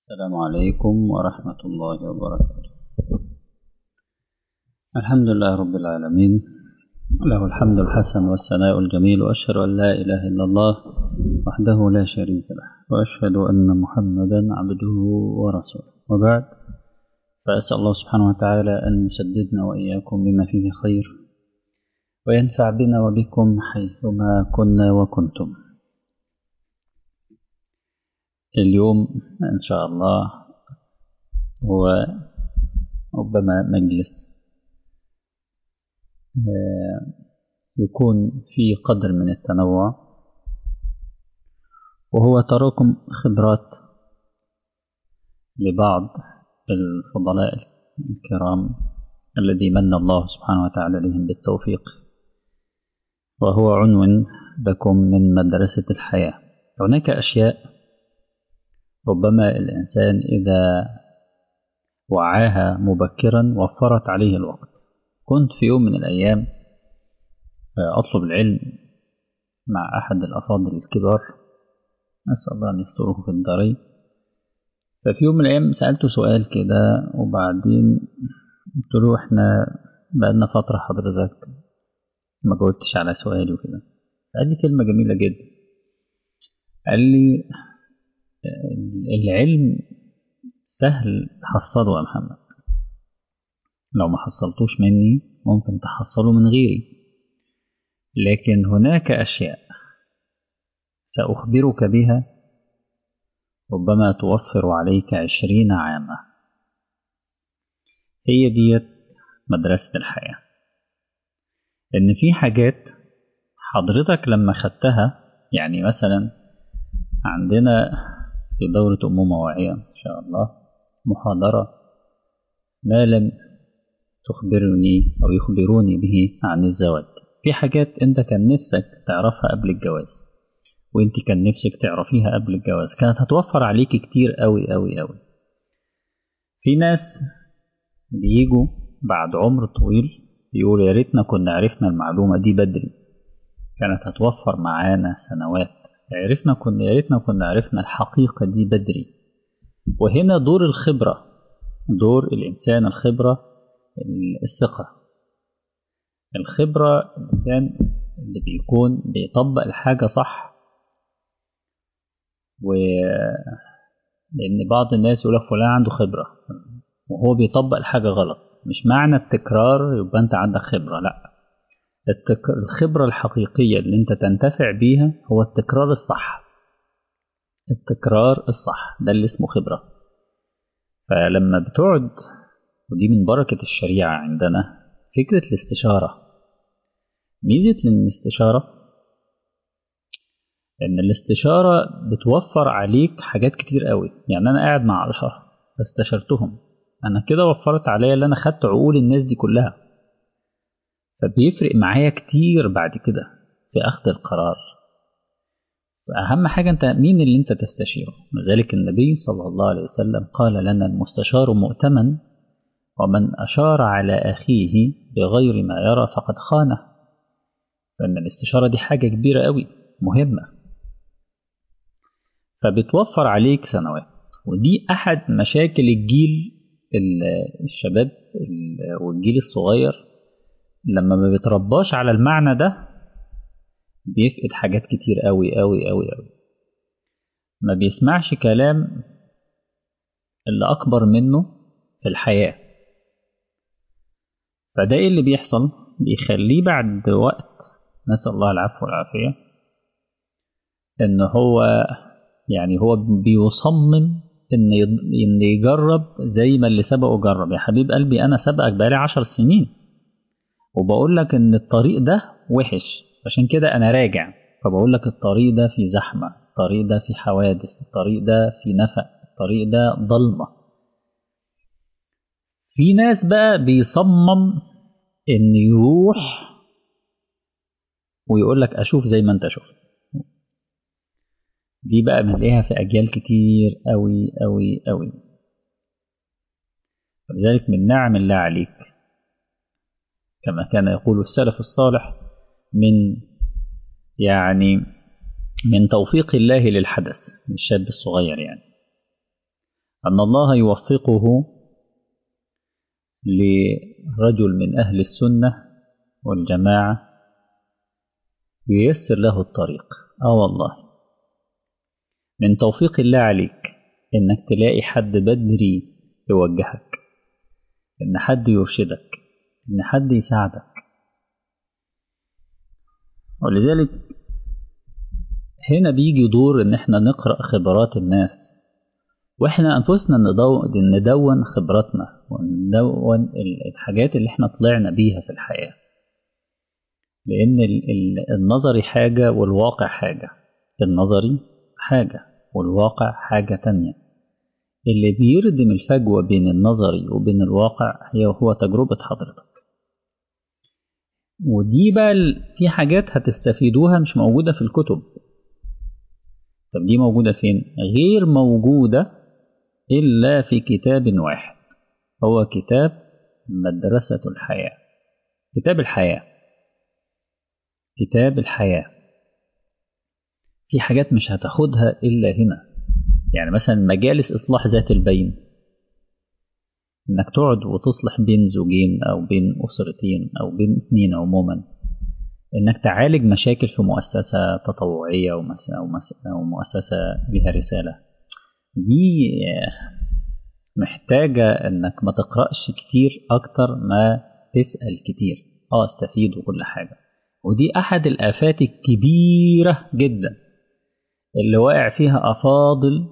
السلام عليكم ورحمة الله وبركاته الحمد لله رب العالمين له الحمد الحسن والثناء الجميل وأشهد أن لا إله إلا الله وحده لا شريك له وأشهد أن محمدا عبده ورسوله وبعد فأسأل الله سبحانه وتعالى أن يسددنا وإياكم لما فيه خير وينفع بنا وبكم حيثما كنا وكنتم اليوم إن شاء الله هو ربما مجلس يكون فيه قدر من التنوع وهو تراكم خبرات لبعض الفضلاء الكرام الذي من الله سبحانه وتعالى لهم بالتوفيق وهو عنوان لكم من مدرسة الحياة هناك أشياء ربما الإنسان إذا وعاها مبكرا وفرت عليه الوقت كنت في يوم من الأيام أطلب العلم مع أحد الأفاضل الكبار أسأل الله أن يستره في الدارين ففي يوم من الأيام سألته سؤال كده وبعدين قلت له إحنا بقالنا فترة حضرتك ما جاوبتش على سؤالي وكده قال لي كلمة جميلة جدا قال لي العلم سهل تحصله يا محمد لو ما حصلتوش مني ممكن تحصله من غيري لكن هناك أشياء سأخبرك بها ربما توفر عليك عشرين عاما هي ديت مدرسة الحياة إن في حاجات حضرتك لما خدتها يعني مثلا عندنا في دورة أمومة واعية إن شاء الله محاضرة ما لم تخبرني أو يخبروني به عن الزواج في حاجات أنت كان نفسك تعرفها قبل الجواز وأنت كان نفسك تعرفيها قبل الجواز كانت هتوفر عليك كتير أوي أوي أوي في ناس بيجوا بعد عمر طويل يقولوا يا ريتنا كنا عرفنا المعلومة دي بدري كانت هتوفر معانا سنوات عرفنا كنا يا ريتنا كنا عرفنا الحقيقة دي بدري وهنا دور الخبرة دور الإنسان الخبرة الثقة الخبرة الإنسان اللي بيكون بيطبق الحاجة صح و لأن بعض الناس يقول لك فلان عنده خبرة وهو بيطبق الحاجة غلط مش معنى التكرار يبقى أنت عندك خبرة لأ التك... الخبرة الحقيقية اللي أنت تنتفع بيها هو التكرار الصح التكرار الصح ده اللي اسمه خبرة فلما بتقعد ودي من بركة الشريعة عندنا فكرة الاستشارة ميزة الاستشارة إن الاستشارة بتوفر عليك حاجات كتير قوي يعني أنا قاعد مع عشرة فاستشرتهم أنا كده وفرت عليا اللي أنا خدت عقول الناس دي كلها فبيفرق معايا كتير بعد كده في أخذ القرار فأهم حاجة أنت مين اللي أنت تستشيره لذلك النبي صلى الله عليه وسلم قال لنا المستشار مؤتمن ومن أشار على أخيه بغير ما يرى فقد خانه فإن الاستشارة دي حاجة كبيرة قوي مهمة فبتوفر عليك سنوات ودي أحد مشاكل الجيل الشباب والجيل الصغير لما ما بيترباش على المعنى ده بيفقد حاجات كتير قوي قوي قوي قوي ما بيسمعش كلام اللي أكبر منه في الحياة فده إيه اللي بيحصل بيخليه بعد وقت نسأل الله العفو والعافية إن هو يعني هو بيصمم إن إن يجرب زي ما اللي سبقه جرب يا حبيب قلبي أنا سبقك بقالي عشر سنين وبقول لك ان الطريق ده وحش عشان كده انا راجع فبقول لك الطريق ده في زحمه الطريق ده في حوادث الطريق ده في نفق الطريق ده ضلمه في ناس بقى بيصمم ان يروح ويقول لك اشوف زي ما انت شفت دي بقى بنلاقيها في اجيال كتير قوي قوي قوي ولذلك من نعم الله عليك كما كان يقول السلف الصالح من يعني من توفيق الله للحدث للشاب الصغير يعني أن الله يوفقه لرجل من أهل السنة والجماعة ييسر له الطريق آه والله من توفيق الله عليك إنك تلاقي حد بدري يوجهك إن حد يرشدك إن حد يساعدك ولذلك هنا بيجي دور إن إحنا نقرأ خبرات الناس وإحنا أنفسنا ندون خبراتنا وندون الحاجات اللي إحنا طلعنا بيها في الحياة لأن النظري حاجة والواقع حاجة النظري حاجة والواقع حاجة تانية اللي بيردم الفجوة بين النظري وبين الواقع هي هو تجربة حضرتك ودي بقى في حاجات هتستفيدوها مش موجودة في الكتب طب دي موجودة فين؟ غير موجودة إلا في كتاب واحد هو كتاب مدرسة الحياة كتاب الحياة كتاب الحياة في حاجات مش هتاخدها إلا هنا يعني مثلا مجالس إصلاح ذات البين إنك تقعد وتصلح بين زوجين أو بين أسرتين أو بين اثنين عموما إنك تعالج مشاكل في مؤسسة تطوعية أو مؤسسة لها رسالة دي محتاجة إنك ما تقرأش كتير أكتر ما تسأل كتير اه استفيد وكل حاجة ودي أحد الآفات الكبيرة جدا اللي واقع فيها أفاضل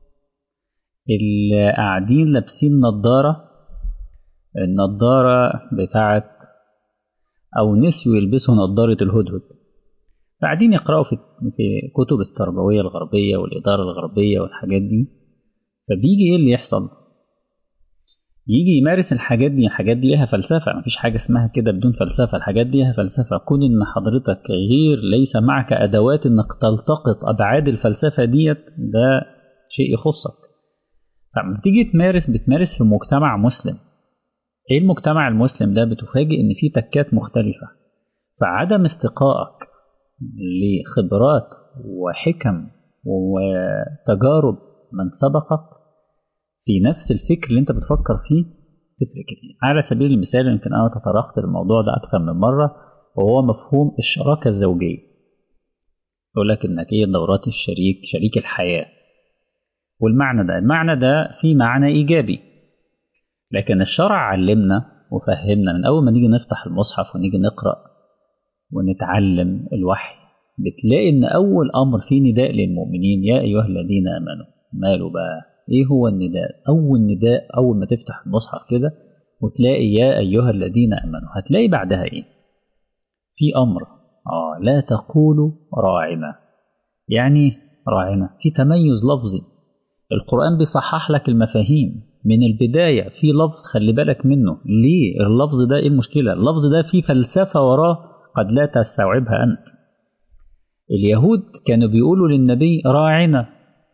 اللي قاعدين لابسين نظارة النظارة بتاعت أو نسيوا يلبسوا نظارة الهدهد قاعدين يقرأوا في في كتب التربوية الغربية والإدارة الغربية والحاجات دي فبيجي إيه اللي يحصل؟ يجي يمارس الحاجات دي الحاجات دي ليها فلسفة مفيش حاجة اسمها كده بدون فلسفة الحاجات دي ليها فلسفة كون إن حضرتك غير ليس معك أدوات إنك تلتقط أبعاد الفلسفة ديت ده شيء يخصك فلما تيجي تمارس بتمارس في مجتمع مسلم ايه المجتمع المسلم ده بتفاجئ ان فيه تكات مختلفة فعدم استقائك لخبرات وحكم وتجارب من سبقك في نفس الفكر اللي انت بتفكر فيه تفرق كتير على سبيل المثال يمكن انا تطرقت الموضوع ده اكثر من مرة وهو مفهوم الشراكة الزوجية يقول لك انك هي دورات الشريك شريك الحياة والمعنى ده المعنى ده في معنى ايجابي لكن الشرع علمنا وفهمنا من أول ما نيجي نفتح المصحف ونيجي نقرأ ونتعلم الوحي بتلاقي إن أول أمر فيه نداء للمؤمنين يا أيها الذين آمنوا ماله بقى إيه هو النداء أول نداء أول ما تفتح المصحف كده وتلاقي يا أيها الذين آمنوا هتلاقي بعدها إيه في أمر آه لا تقولوا راعنا يعني راعنا في تميز لفظي القرآن بيصحح لك المفاهيم من البداية في لفظ خلي بالك منه ليه اللفظ ده ايه المشكلة اللفظ ده فيه فلسفة وراه قد لا تستوعبها أنت اليهود كانوا بيقولوا للنبي راعنا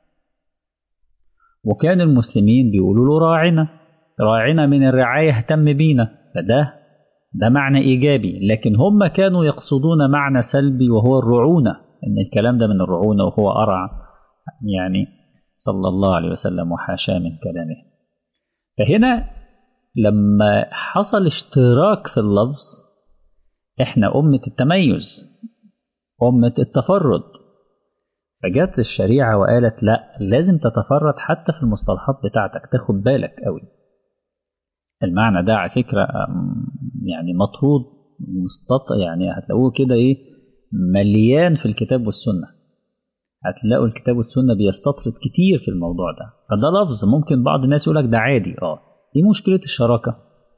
وكان المسلمين بيقولوا له راعنا راعنا من الرعاية اهتم بينا فده ده معنى إيجابي لكن هم كانوا يقصدون معنى سلبي وهو الرعونة إن الكلام ده من الرعونة وهو أرع يعني صلى الله عليه وسلم وحاشاه من كلامه فهنا لما حصل اشتراك في اللفظ احنا أمة التميز أمة التفرد فجت الشريعة وقالت لا لازم تتفرد حتى في المصطلحات بتاعتك تاخد بالك قوي المعنى ده على فكرة يعني مطرود مستط يعني هتلاقوه كده ايه مليان في الكتاب والسنة هتلاقوا الكتاب والسنة بيستطرد كتير في الموضوع ده فده لفظ ممكن بعض الناس يقول لك ده عادي اه دي مشكلة الشراكة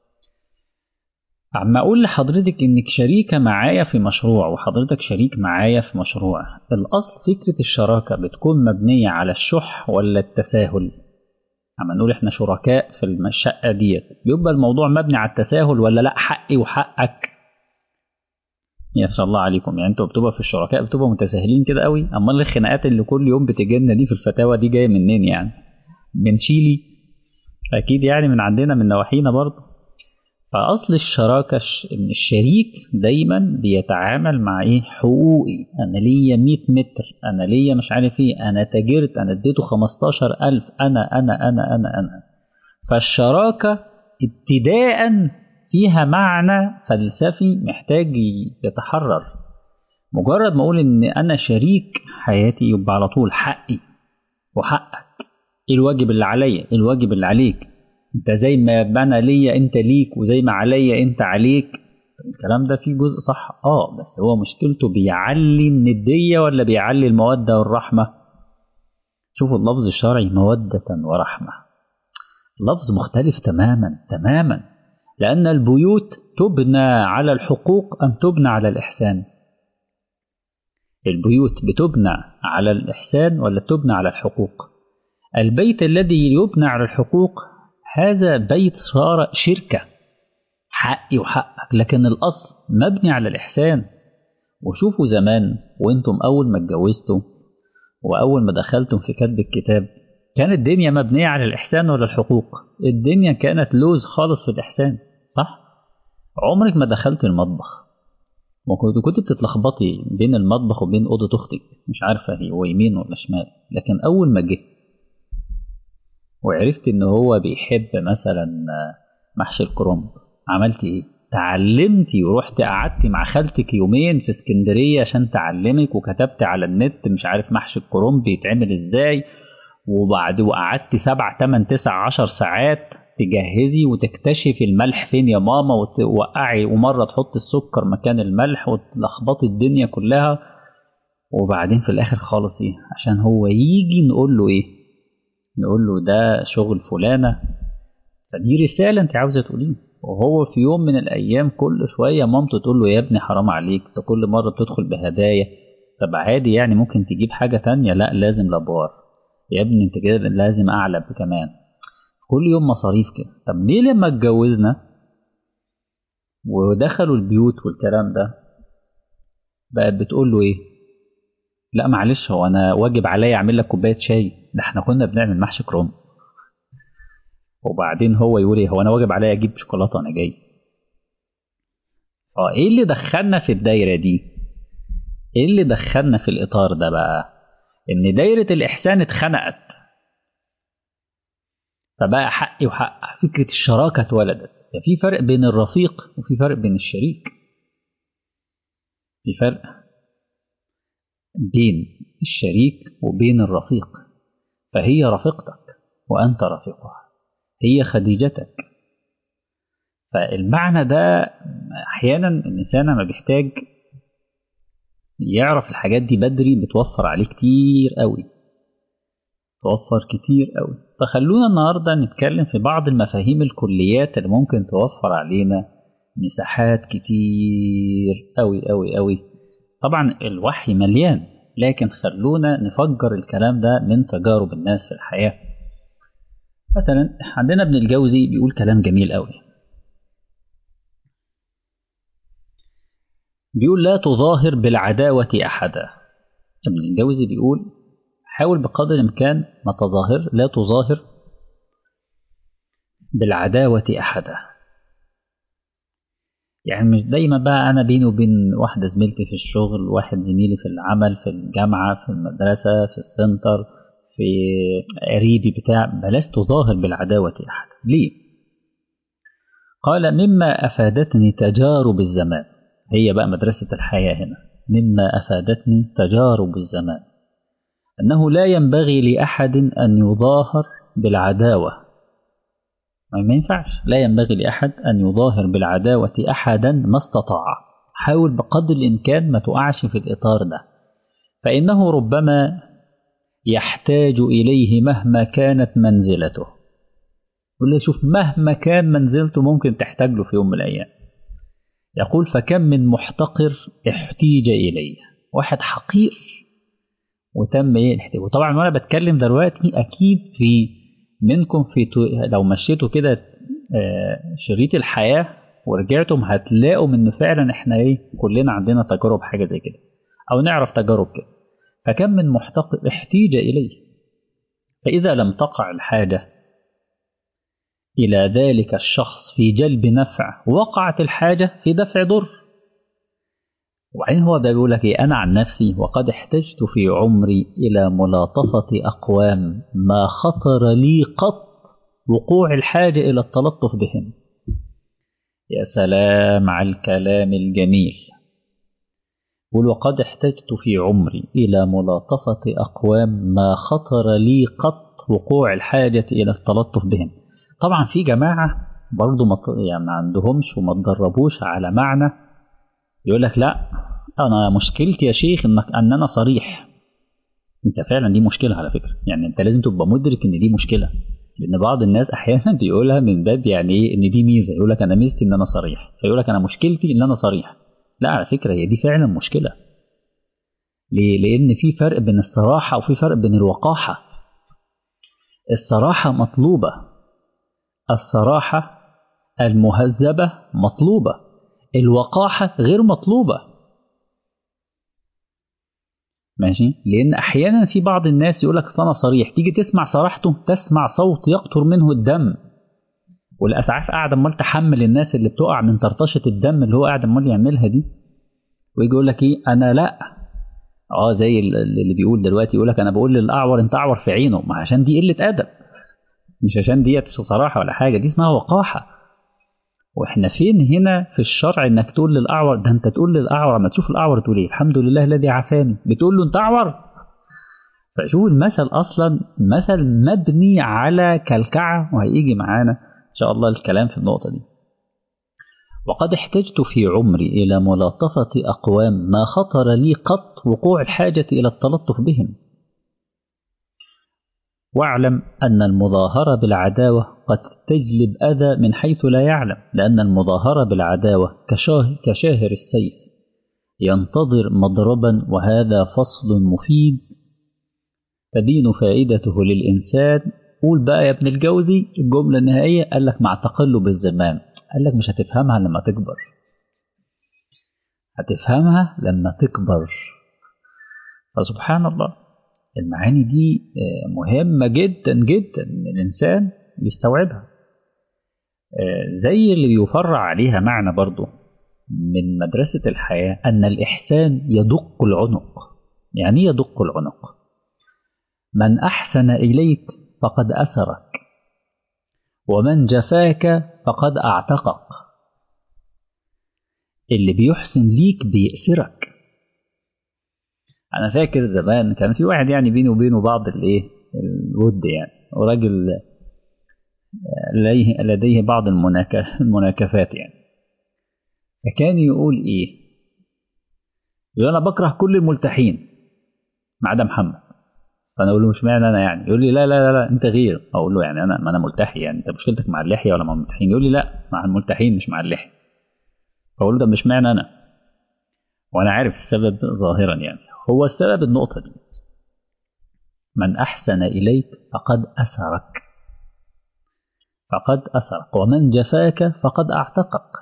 عم أقول لحضرتك إنك شريكة معايا في مشروع وحضرتك شريك معايا في مشروع الأصل فكرة الشراكة بتكون مبنية على الشح ولا التساهل عم نقول إحنا شركاء في الشقة ديت بيبقى الموضوع مبني على التساهل ولا لأ حقي وحقك يا شاء الله عليكم يعني انتوا بتبقى في الشركاء بتبقى متساهلين كده قوي امال الخناقات اللي كل يوم بتجيلنا دي في الفتاوى دي جايه منين يعني من شيلي اكيد يعني من عندنا من نواحينا برضه فأصل الشراكة إن الشريك دايما بيتعامل مع إيه حقوقي أنا ليا 100 متر أنا ليا مش عارف إيه أنا تاجرت أنا اديته 15000 أنا أنا أنا أنا أنا فالشراكة ابتداء فيها معنى فلسفي محتاج يتحرر مجرد ما أقول إن أنا شريك حياتي يبقى على طول حقي وحقك إيه الواجب اللي عليا إيه الواجب اللي عليك انت زي ما انا ليا انت ليك وزي ما عليا انت عليك الكلام ده فيه جزء صح اه بس هو مشكلته بيعلي الندية ولا بيعلي المودة والرحمة شوفوا اللفظ الشرعي مودة ورحمة لفظ مختلف تماما تماما لأن البيوت تبنى على الحقوق أم تبنى على الإحسان البيوت بتبنى على الإحسان ولا بتبنى على الحقوق البيت الذي يبنى على الحقوق هذا بيت صار شركة حقي وحقك لكن الأصل مبني على الإحسان وشوفوا زمان وانتم أول ما اتجوزتم وأول ما دخلتم في كتب الكتاب كانت الدنيا مبنية على الإحسان ولا الحقوق الدنيا كانت لوز خالص في الإحسان صح عمرك ما دخلت المطبخ وكنت كنت بتتلخبطي بين المطبخ وبين أوضة أختك مش عارفة هي هو يمين ولا شمال لكن أول ما جه وعرفت ان هو بيحب مثلا محشي الكرنب عملت ايه تعلمتي ورحت قعدتي مع خالتك يومين في اسكندريه عشان تعلمك وكتبت على النت مش عارف محشي الكرنب بيتعمل ازاي وبعد وقعدت سبع تمن تسع عشر ساعات تجهزي وتكتشفي الملح فين يا ماما وتوقعي ومره تحطي السكر مكان الملح وتلخبطي الدنيا كلها وبعدين في الاخر خالص ايه عشان هو يجي نقول له ايه نقول له ده شغل فلانة فدي رسالة انت عاوزة تقوليه وهو في يوم من الأيام كل شوية مامته تقول له يا ابني حرام عليك ده كل مرة بتدخل بهدايا طب عادي يعني ممكن تجيب حاجة تانية لا لازم لابوار يا ابني انت كده لازم أعلب كمان كل يوم مصاريف كده طب ليه لما اتجوزنا ودخلوا البيوت والكلام ده بقت بتقول له ايه لا معلش هو انا واجب عليا اعمل لك كوبايه شاي ده احنا كنا بنعمل محشي كروم وبعدين هو يقول ايه هو انا واجب عليا اجيب شوكولاته وانا جاي اه ايه اللي دخلنا في الدايره دي ايه اللي دخلنا في الاطار ده بقى ان دايره الاحسان اتخنقت فبقى حقي وحق فكره الشراكه اتولدت في فرق بين الرفيق وفي فرق بين الشريك في فرق بين الشريك وبين الرفيق فهي رفيقتك وأنت رفيقها هي خديجتك فالمعنى ده أحيانا الإنسان لما بيحتاج يعرف الحاجات دي بدري بتوفر عليه كتير قوي توفر كتير قوي فخلونا النهاردة نتكلم في بعض المفاهيم الكليات اللي ممكن توفر علينا مساحات كتير قوي قوي قوي طبعا الوحي مليان لكن خلونا نفجر الكلام ده من تجارب الناس في الحياة مثلا عندنا ابن الجوزي بيقول كلام جميل قوي بيقول لا تظاهر بالعداوة أحدا ابن الجوزي بيقول حاول بقدر الإمكان ما تظاهر لا تظاهر بالعداوة أحدا يعني مش دايما بقى انا بيني وبين واحده زميلتي في الشغل واحد زميلي في العمل في الجامعه في المدرسه في السنتر في قريبي بتاع بلاش تظاهر بالعداوه احد ليه قال مما افادتني تجارب الزمان هي بقى مدرسه الحياه هنا مما افادتني تجارب الزمان انه لا ينبغي لاحد ان يظاهر بالعداوه ما ينفعش لا ينبغي لأحد أن يظاهر بالعداوة أحدا ما استطاع حاول بقدر الإمكان ما تقعش في الإطار ده فإنه ربما يحتاج إليه مهما كانت منزلته ولا شوف مهما كان منزلته ممكن تحتاج له في يوم من الأيام يقول فكم من محتقر احتيج إليه واحد حقير وتم ايه وطبعا وانا بتكلم دلوقتي اكيد في منكم في لو مشيتوا كده شريط الحياة ورجعتم هتلاقوا ان فعلا احنا ايه كلنا عندنا تجارب حاجة زي كده او نعرف تجارب كده فكم من محتقر احتيج اليه فاذا لم تقع الحاجة إلى ذلك الشخص في جلب نفع وقعت الحاجة في دفع ضر وبعدين هو ده بيقول لك إيه أنا عن نفسي وقد احتجت في عمري إلى ملاطفة أقوام ما خطر لي قط وقوع الحاجة إلى التلطف بهم يا سلام على الكلام الجميل يقول وقد احتجت في عمري إلى ملاطفة أقوام ما خطر لي قط وقوع الحاجة إلى التلطف بهم طبعا في جماعة برضو ما يعني ما عندهمش وما تدربوش على معنى يقول لك لا أنا مشكلتي يا شيخ إنك أن أنا صريح أنت فعلا دي مشكلة على فكرة يعني أنت لازم تبقى مدرك إن دي مشكلة لأن بعض الناس أحيانا بيقولها من باب يعني إيه إن دي ميزة يقول لك أنا ميزتي إن أنا صريح فيقول لك أنا مشكلتي إن أنا صريح لا على فكرة هي دي فعلا مشكلة ليه؟ لأن في فرق بين الصراحة وفي فرق بين الوقاحة الصراحة مطلوبة الصراحة المهذبة مطلوبة الوقاحة غير مطلوبة ماشي لأن أحيانا في بعض الناس يقول لك أصل أنا صريح تيجي تسمع صراحته تسمع صوت يقطر منه الدم والاسعاف قاعده امال تحمل الناس اللي بتقع من طرطشه الدم اللي هو قاعد امال يعملها دي ويجي يقول لك ايه انا لا اه زي اللي بيقول دلوقتي يقول لك انا بقول للاعور انت اعور في عينه ما عشان دي قله ادب مش عشان ديت صراحه ولا حاجه دي اسمها وقاحه واحنا فين هنا في الشرع انك تقول للاعور ده انت تقول للاعور ما تشوف الاعور تقول ايه الحمد لله الذي عافاني بتقول له انت اعور فشوف المثل اصلا مثل مبني على كلكعه وهيجي معانا إن شاء الله الكلام في النقطة دي وقد احتجت في عمري إلى ملاطفة أقوام ما خطر لي قط وقوع الحاجة إلى التلطف بهم واعلم أن المظاهرة بالعداوة قد تجلب أذى من حيث لا يعلم لأن المظاهرة بالعداوة كشاه كشاهر السيف ينتظر مضربا وهذا فصل مفيد تبين فائدته للإنسان قول بقى يا ابن الجوزي الجملة النهائية قال لك مع تقلب الزمان قال لك مش هتفهمها لما تكبر هتفهمها لما تكبر فسبحان الله المعاني دي مهمة جدا جدا ان الإنسان يستوعبها زي اللي يفرع عليها معنى برضو من مدرسة الحياة أن الإحسان يدق العنق يعني يدق العنق من أحسن إليك فقد أسرك ومن جفاك فقد أعتقك اللي بيحسن ليك بيأسرك أنا فاكر زمان كان في واحد يعني بيني وبينه بعض الإيه الود يعني وراجل لديه بعض المناكفات يعني فكان يقول إيه يقول أنا بكره كل الملتحين ما عدا محمد فانا اقول له مش معنى انا يعني يقول لي لا لا لا, لا انت غير اقول له يعني انا ما انا ملتحي يعني انت مشكلتك مع اللحيه ولا مع الملتحين يقول لي لا مع الملتحين مش مع اللحيه فاقول له ده مش معنى انا وانا عارف السبب ظاهرا يعني هو السبب النقطه دي من احسن اليك فقد اسرك فقد اسرك ومن جفاك فقد اعتقك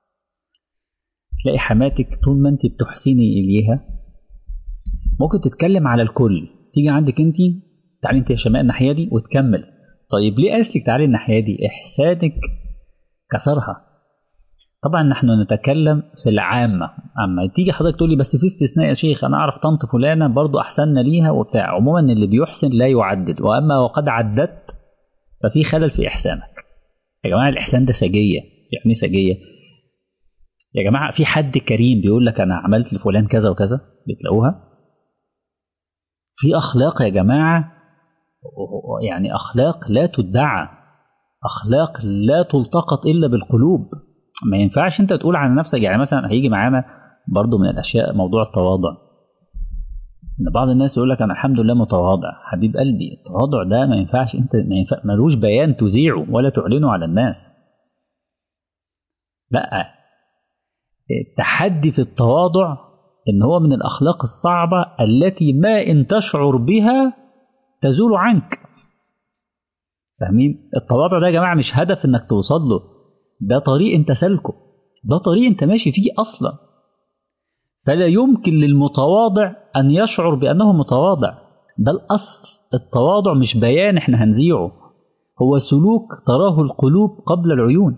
تلاقي حماتك طول ما انت بتحسني اليها ممكن تتكلم على الكل تيجي عندك انت تعالي انت يا شماء الناحيه دي وتكمل طيب ليه قالت لك تعالي الناحيه دي احسانك كسرها طبعا نحن نتكلم في العامه اما تيجي حضرتك تقول لي بس في استثناء يا شيخ انا اعرف طنط فلانه برضو احسننا ليها وبتاع عموما اللي بيحسن لا يعدد واما وقد عددت ففي خلل في احسانك يا جماعه الاحسان ده سجيه يعني سجيه يا جماعه في حد كريم بيقول لك انا عملت لفلان كذا وكذا بتلاقوها في أخلاق يا جماعة يعني أخلاق لا تدعى أخلاق لا تلتقط إلا بالقلوب ما ينفعش أنت تقول عن نفسك يعني مثلا هيجي معانا برضو من الأشياء موضوع التواضع إن بعض الناس يقول لك أنا الحمد لله متواضع حبيب قلبي التواضع ده ما ينفعش أنت ما ينفع ملوش بيان تذيعه ولا تعلنه على الناس لا التحدي في التواضع إن هو من الأخلاق الصعبة التي ما إن تشعر بها تزول عنك فاهمين التواضع ده يا جماعة مش هدف إنك توصل له ده طريق أنت سالكه ده طريق أنت ماشي فيه أصلا فلا يمكن للمتواضع أن يشعر بأنه متواضع ده الأصل التواضع مش بيان إحنا هنذيعه هو سلوك تراه القلوب قبل العيون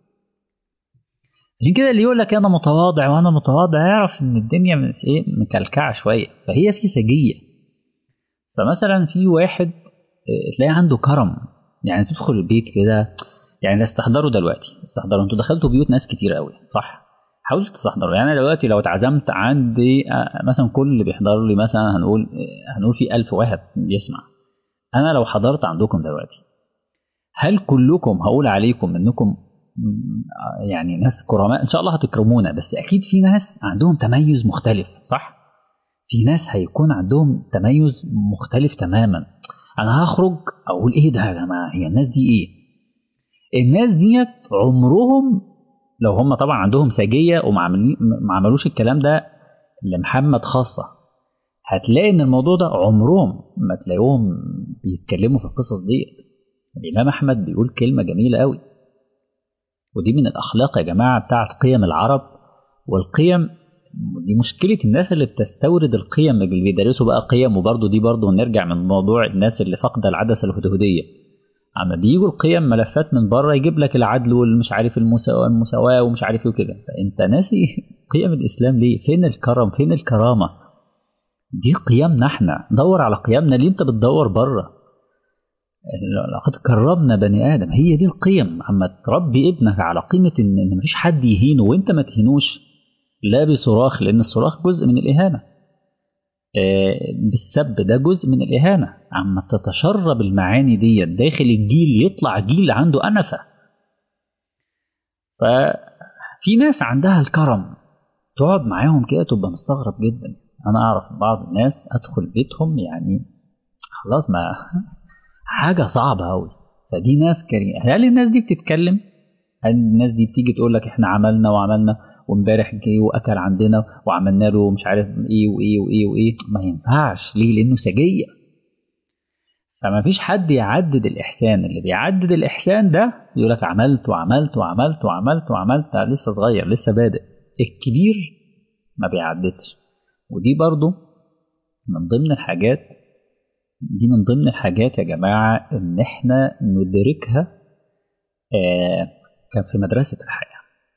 عشان كده اللي يقول لك انا متواضع وانا متواضع يعرف ان الدنيا من ايه مكلكعه شويه فهي في سجيه فمثلا في واحد تلاقي عنده كرم يعني تدخل البيت كده يعني استحضروا دلوقتي استحضروا انتوا دخلتوا بيوت ناس كتير قوي صح حاولوا تستحضروا يعني دلوقتي لو اتعزمت عندي مثلا كل اللي بيحضر لي مثلا هنقول هنقول في ألف واحد بيسمع انا لو حضرت عندكم دلوقتي هل كلكم هقول عليكم انكم يعني ناس كرماء ان شاء الله هتكرمونا بس اكيد في ناس عندهم تميز مختلف صح في ناس هيكون عندهم تميز مختلف تماما انا هخرج اقول ايه ده يا جماعه هي الناس دي ايه الناس ديت عمرهم لو هم طبعا عندهم سجيه وما عملوش الكلام ده لمحمد خاصه هتلاقي ان الموضوع ده عمرهم ما تلاقيهم بيتكلموا في القصص ديت الامام احمد بيقول كلمه جميله قوي ودي من الاخلاق يا جماعه بتاعت قيم العرب والقيم دي مشكله الناس اللي بتستورد القيم اللي بيدرسوا بقى قيم وبرضه دي برضه نرجع من موضوع الناس اللي فاقده العدسه الهدهديه اما بيجوا القيم ملفات من بره يجيب لك العدل والمش عارف المساواه المساواه ومش عارف ايه وكده فانت ناسي قيم الاسلام ليه فين الكرم فين الكرامه دي قيمنا احنا دور على قيمنا ليه انت بتدور بره لقد كرمنا بني ادم هي دي القيم اما تربي ابنك على قيمه ان, إن مفيش حد يهينه وانت ما تهينوش لا بصراخ لان الصراخ جزء من الاهانه آه بالسب ده جزء من الاهانه اما تتشرب المعاني ديت داخل الجيل يطلع جيل عنده انفه ففي ناس عندها الكرم تقعد معاهم كده تبقى مستغرب جدا انا اعرف بعض الناس ادخل بيتهم يعني خلاص ما حاجة صعبة أوي فدي ناس كريمة هل الناس دي بتتكلم؟ هل الناس دي بتيجي تقول لك احنا عملنا وعملنا وامبارح جه واكل عندنا وعملنا له مش عارف ايه وايه وايه وايه ما ينفعش ليه؟ لانه سجية فما فيش حد يعدد الاحسان اللي بيعدد الاحسان ده يقول لك عملت وعملت وعملت وعملت وعملت لسه صغير لسه بادئ الكبير ما بيعددش ودي برضو من ضمن الحاجات دي من ضمن الحاجات يا جماعة إن إحنا ندركها آه كان في مدرسة الحياة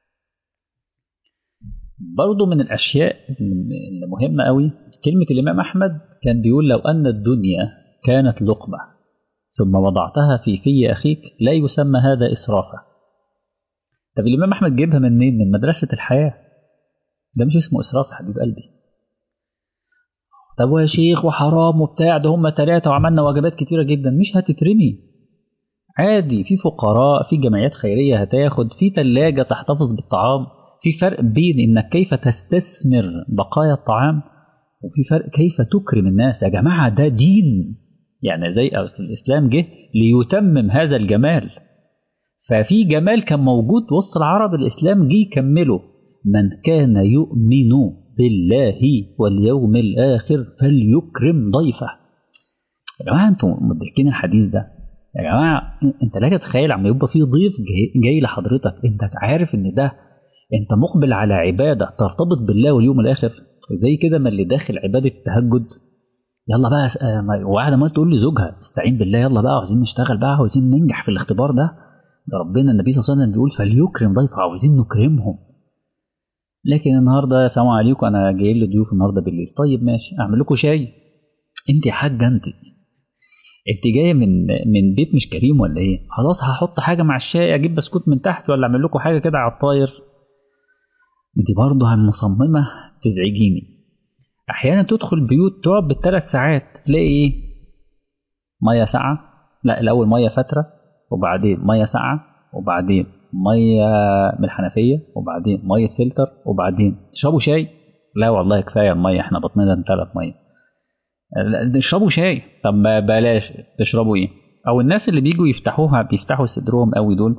برضو من الأشياء اللي مهمة قوي كلمة الإمام أحمد كان بيقول لو أن الدنيا كانت لقمة ثم وضعتها في في أخيك لا يسمى هذا إسرافا طب الإمام أحمد جيبها منين؟ من مدرسة الحياة ده مش اسمه إسراف يا حبيب قلبي طب يا شيخ وحرام وبتاع ده هم ثلاثة وعملنا وجبات كتيرة جدا مش هتترمي عادي في فقراء في جمعيات خيرية هتاخد في ثلاجة تحتفظ بالطعام في فرق بين انك كيف تستثمر بقايا الطعام وفي فرق كيف تكرم الناس يا جماعة ده دين يعني زي الإسلام جه ليتمم هذا الجمال ففي جمال كان موجود وسط العرب الإسلام جه يكمله من كان يؤمن بالله واليوم الآخر فليكرم ضيفه يا جماعة انتوا مدركين الحديث ده يا جماعة انت لا تتخيل عم يبقى في ضيف جاي, جاي لحضرتك انت عارف ان ده انت مقبل على عبادة ترتبط بالله واليوم الآخر زي كده ما اللي داخل عبادة التهجد يلا بقى وقاعدة ما تقول لزوجها استعين بالله يلا بقى عاوزين نشتغل بقى عاوزين ننجح في الاختبار ده ده ربنا النبي صلى الله عليه وسلم بيقول فليكرم ضيفه عاوزين نكرمهم لكن النهارده السلام عليكم انا جاي لي ضيوف النهارده بالليل طيب ماشي اعمل لكم شاي انت يا حاجه انت انت جايه من من بيت مش كريم ولا ايه خلاص هحط حاجه مع الشاي اجيب بسكوت من تحت ولا اعمل لكم حاجه كده على الطاير انت برضه مصممه تزعجيني احيانا تدخل بيوت تقعد بالثلاث ساعات تلاقي ايه ميه ساقعه لا الاول ميه فتره وبعدين ميه ساقعه وبعدين ميه من الحنفيه وبعدين ميه فلتر وبعدين تشربوا شاي لا والله كفايه الميه احنا بطننا انتلت ميه اشربوا شاي طب بلاش تشربوا ايه او الناس اللي بيجوا يفتحوها بيفتحوا صدرهم قوي دول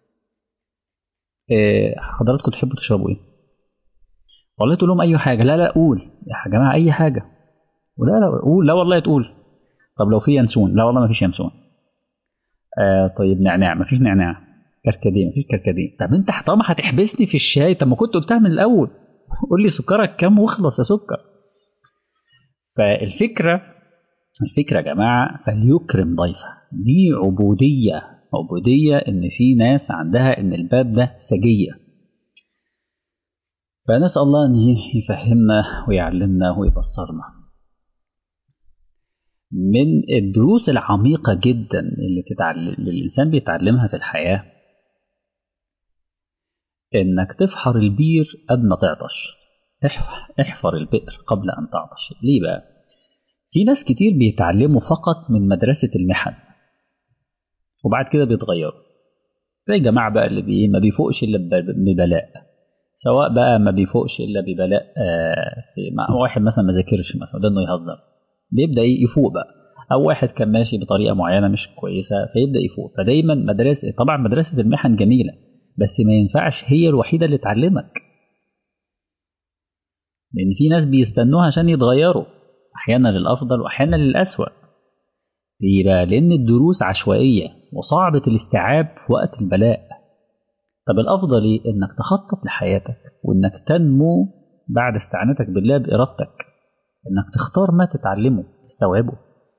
إيه حضراتكم تحبوا تشربوا ايه والله تقول لهم اي حاجه لا لا قول يا جماعه اي حاجه ولا لا قول لا والله تقول طب لو في ينسون لا والله ما فيش ينسون آه طيب نعناع ما فيش نعناع كركديه مفيش كركديه طب انت طالما هتحبسني في الشاي طب ما كنت قلتها من الاول قول لي سكرك كام واخلص يا سكر فالفكره الفكره يا جماعه فليكرم ضيفه دي عبوديه عبودية إن في ناس عندها إن الباب ده سجية فنسأل الله أن يفهمنا ويعلمنا ويبصرنا من الدروس العميقة جدا اللي, تتعلم اللي الإنسان بيتعلمها في الحياة إنك تفحر البير قبل ما تعطش احفر البئر قبل أن تعطش ليه بقى؟ في ناس كتير بيتعلموا فقط من مدرسة المحن وبعد كده بيتغيروا زي الجماعة بقى اللي بي ما بيفوقش إلا ببلاء سواء بقى ما بيفوقش إلا ببلاء آه مع واحد مثلا ما ذاكرش مثلا ده إنه يهزر بيبدأ يفوق بقى أو واحد كان ماشي بطريقة معينة مش كويسة فيبدأ يفوق فدايما مدرسة طبعا مدرسة المحن جميلة بس ما ينفعش هي الوحيدة اللي تعلمك لأن في ناس بيستنوها عشان يتغيروا أحيانا للأفضل وأحيانا للأسوأ ليه بقى؟ لأن الدروس عشوائية وصعبة الاستيعاب في وقت البلاء طب الأفضل إيه؟ إنك تخطط لحياتك وإنك تنمو بعد استعانتك بالله بإرادتك إنك تختار ما تتعلمه تستوعبه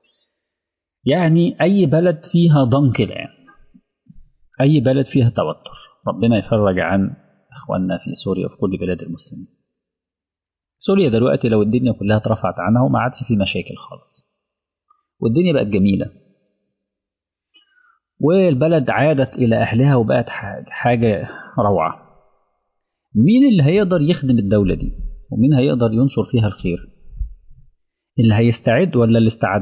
يعني أي بلد فيها ضنك الآن أي بلد فيها توتر ربنا يفرج عن إخواننا في سوريا وفي كل بلاد المسلمين سوريا دلوقتي لو الدنيا كلها اترفعت عنها وما عادش في مشاكل خالص والدنيا بقت جميلة والبلد عادت إلى أهلها وبقت حاجة روعة مين اللي هيقدر يخدم الدولة دي ومين هيقدر ينشر فيها الخير اللي هيستعد ولا اللي استعد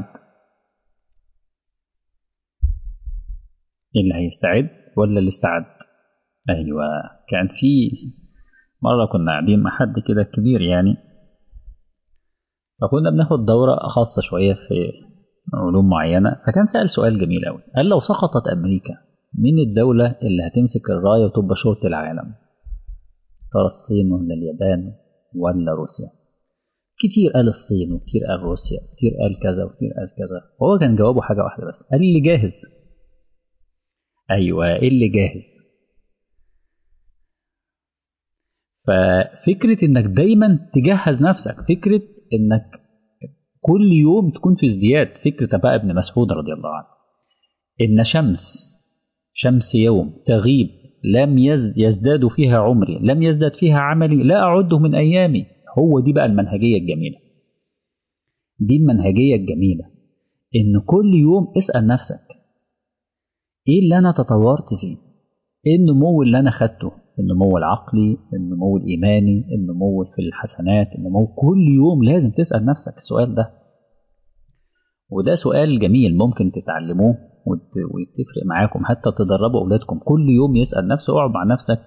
اللي هيستعد ولا اللي استعد أيوة كان في مرة كنا قاعدين مع حد كده كبير يعني فكنا بناخد دورة خاصة شوية في علوم معينة فكان سأل سؤال جميل أوي قال لو سقطت أمريكا مين الدولة اللي هتمسك الراية وتبقى شرطة العالم ترى الصين ولا اليابان ولا روسيا كتير قال الصين وكتير قال روسيا وكتير قال كذا وكتير قال كذا وهو كان جوابه حاجة واحدة بس قال اللي جاهز أيوة اللي جاهز ففكرة إنك دايما تجهز نفسك فكرة إنك كل يوم تكون في ازدياد فكرة بقى ابن مسعود رضي الله عنه إن شمس شمس يوم تغيب لم يزداد فيها عمري لم يزداد فيها عملي لا أعده من أيامي هو دي بقى المنهجية الجميلة دي المنهجية الجميلة إن كل يوم اسأل نفسك إيه اللي أنا تطورت فيه إيه النمو اللي أنا خدته النمو العقلي النمو الإيماني النمو في الحسنات النمو كل يوم لازم تسأل نفسك السؤال ده وده سؤال جميل ممكن تتعلموه ويتفرق معاكم حتى تدربوا أولادكم كل يوم يسأل نفسه اقعد مع نفسك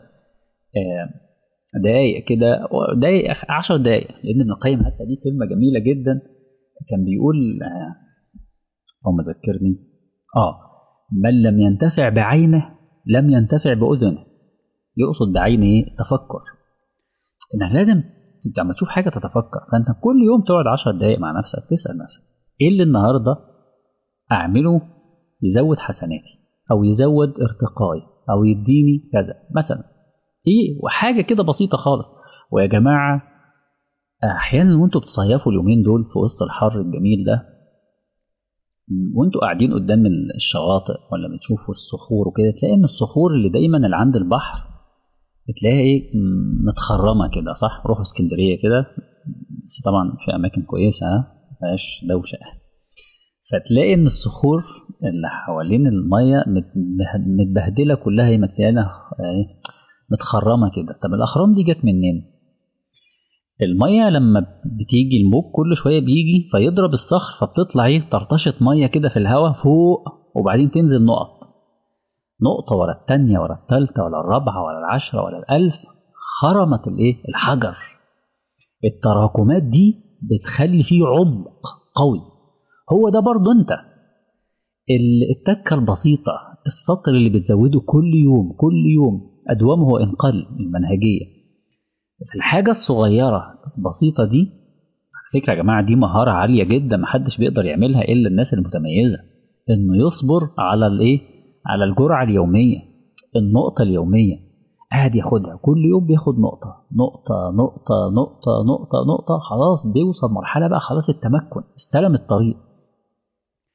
دقايق كده دقايق عشر دقايق لأن ابن القيم حتى دي كلمة جميلة جدا كان بيقول اللهم ذكرني اه من لم ينتفع بعينه لم ينتفع بأذنه يقصد بعين ايه تفكر انك لازم انت لما تشوف حاجه تتفكر فانت كل يوم تقعد 10 دقائق مع نفسك تسال نفسك ايه اللي النهارده اعمله يزود حسناتي او يزود ارتقائي او يديني كذا مثلا ايه وحاجه كده بسيطه خالص ويا جماعه احيانا وانتوا بتصيفوا اليومين دول في وسط الحر الجميل ده وانتوا قاعدين قدام الشواطئ ولا بتشوفوا الصخور وكده تلاقي ان الصخور اللي دايما اللي عند البحر تلاقي ايه متخرمه كده صح روحوا اسكندريه كده بس طبعا في اماكن كويسه ها مفيهاش دوشه فتلاقي ان الصخور اللي حوالين الميه متبهدله كلها متلاقيها متخرمه كده طب الاخرام دي جت منين الميه لما بتيجي الموج كل شويه بيجي فيضرب الصخر فبتطلع ايه طرطشه ميه كده في الهواء فوق وبعدين تنزل نقط نقطة ورا التانية ورا التالتة ولا الرابعة ولا العشرة ولا الألف خرمت الإيه؟ الحجر التراكمات دي بتخلي فيه عمق قوي هو ده برضه أنت التكة البسيطة السطر اللي بتزوده كل يوم كل يوم أدومه إن قل المنهجية في الحاجة الصغيرة البسيطة دي على فكرة يا جماعة دي مهارة عالية جدا محدش بيقدر يعملها إلا الناس المتميزة إنه يصبر على الإيه؟ على الجرعة اليومية النقطة اليومية قاعد ياخدها كل يوم بياخد نقطة نقطة نقطة نقطة نقطة نقطة خلاص بيوصل مرحلة بقى خلاص التمكن استلم الطريق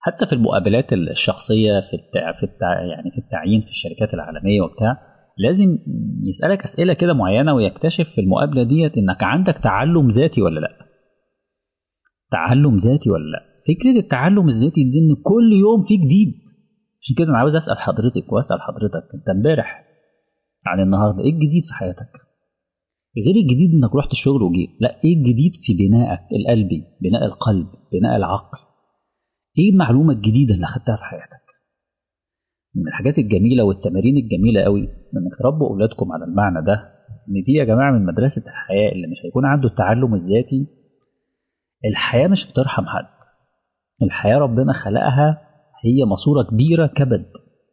حتى في المقابلات الشخصيه في التع... في التع... يعني في التعيين في الشركات العالميه وبتاع لازم يسالك اسئله كده معينه ويكتشف في المقابله ديت انك عندك تعلم ذاتي ولا لا تعلم ذاتي ولا لا فكره التعلم الذاتي دي ان كل يوم في جديد عشان كده انا عاوز اسال حضرتك واسال حضرتك انت امبارح عن النهارده ايه الجديد في حياتك غير الجديد انك رحت الشغل وجيت لا ايه الجديد في بنائك القلبي بناء القلب بناء العقل ايه المعلومه الجديده اللي اخدتها في حياتك من الحاجات الجميله والتمارين الجميله قوي انك تربوا اولادكم على المعنى ده ان دي يا جماعه من مدرسه الحياه اللي مش هيكون عنده التعلم الذاتي الحياه مش بترحم حد الحياه ربنا خلقها هي ماسوره كبيره كبد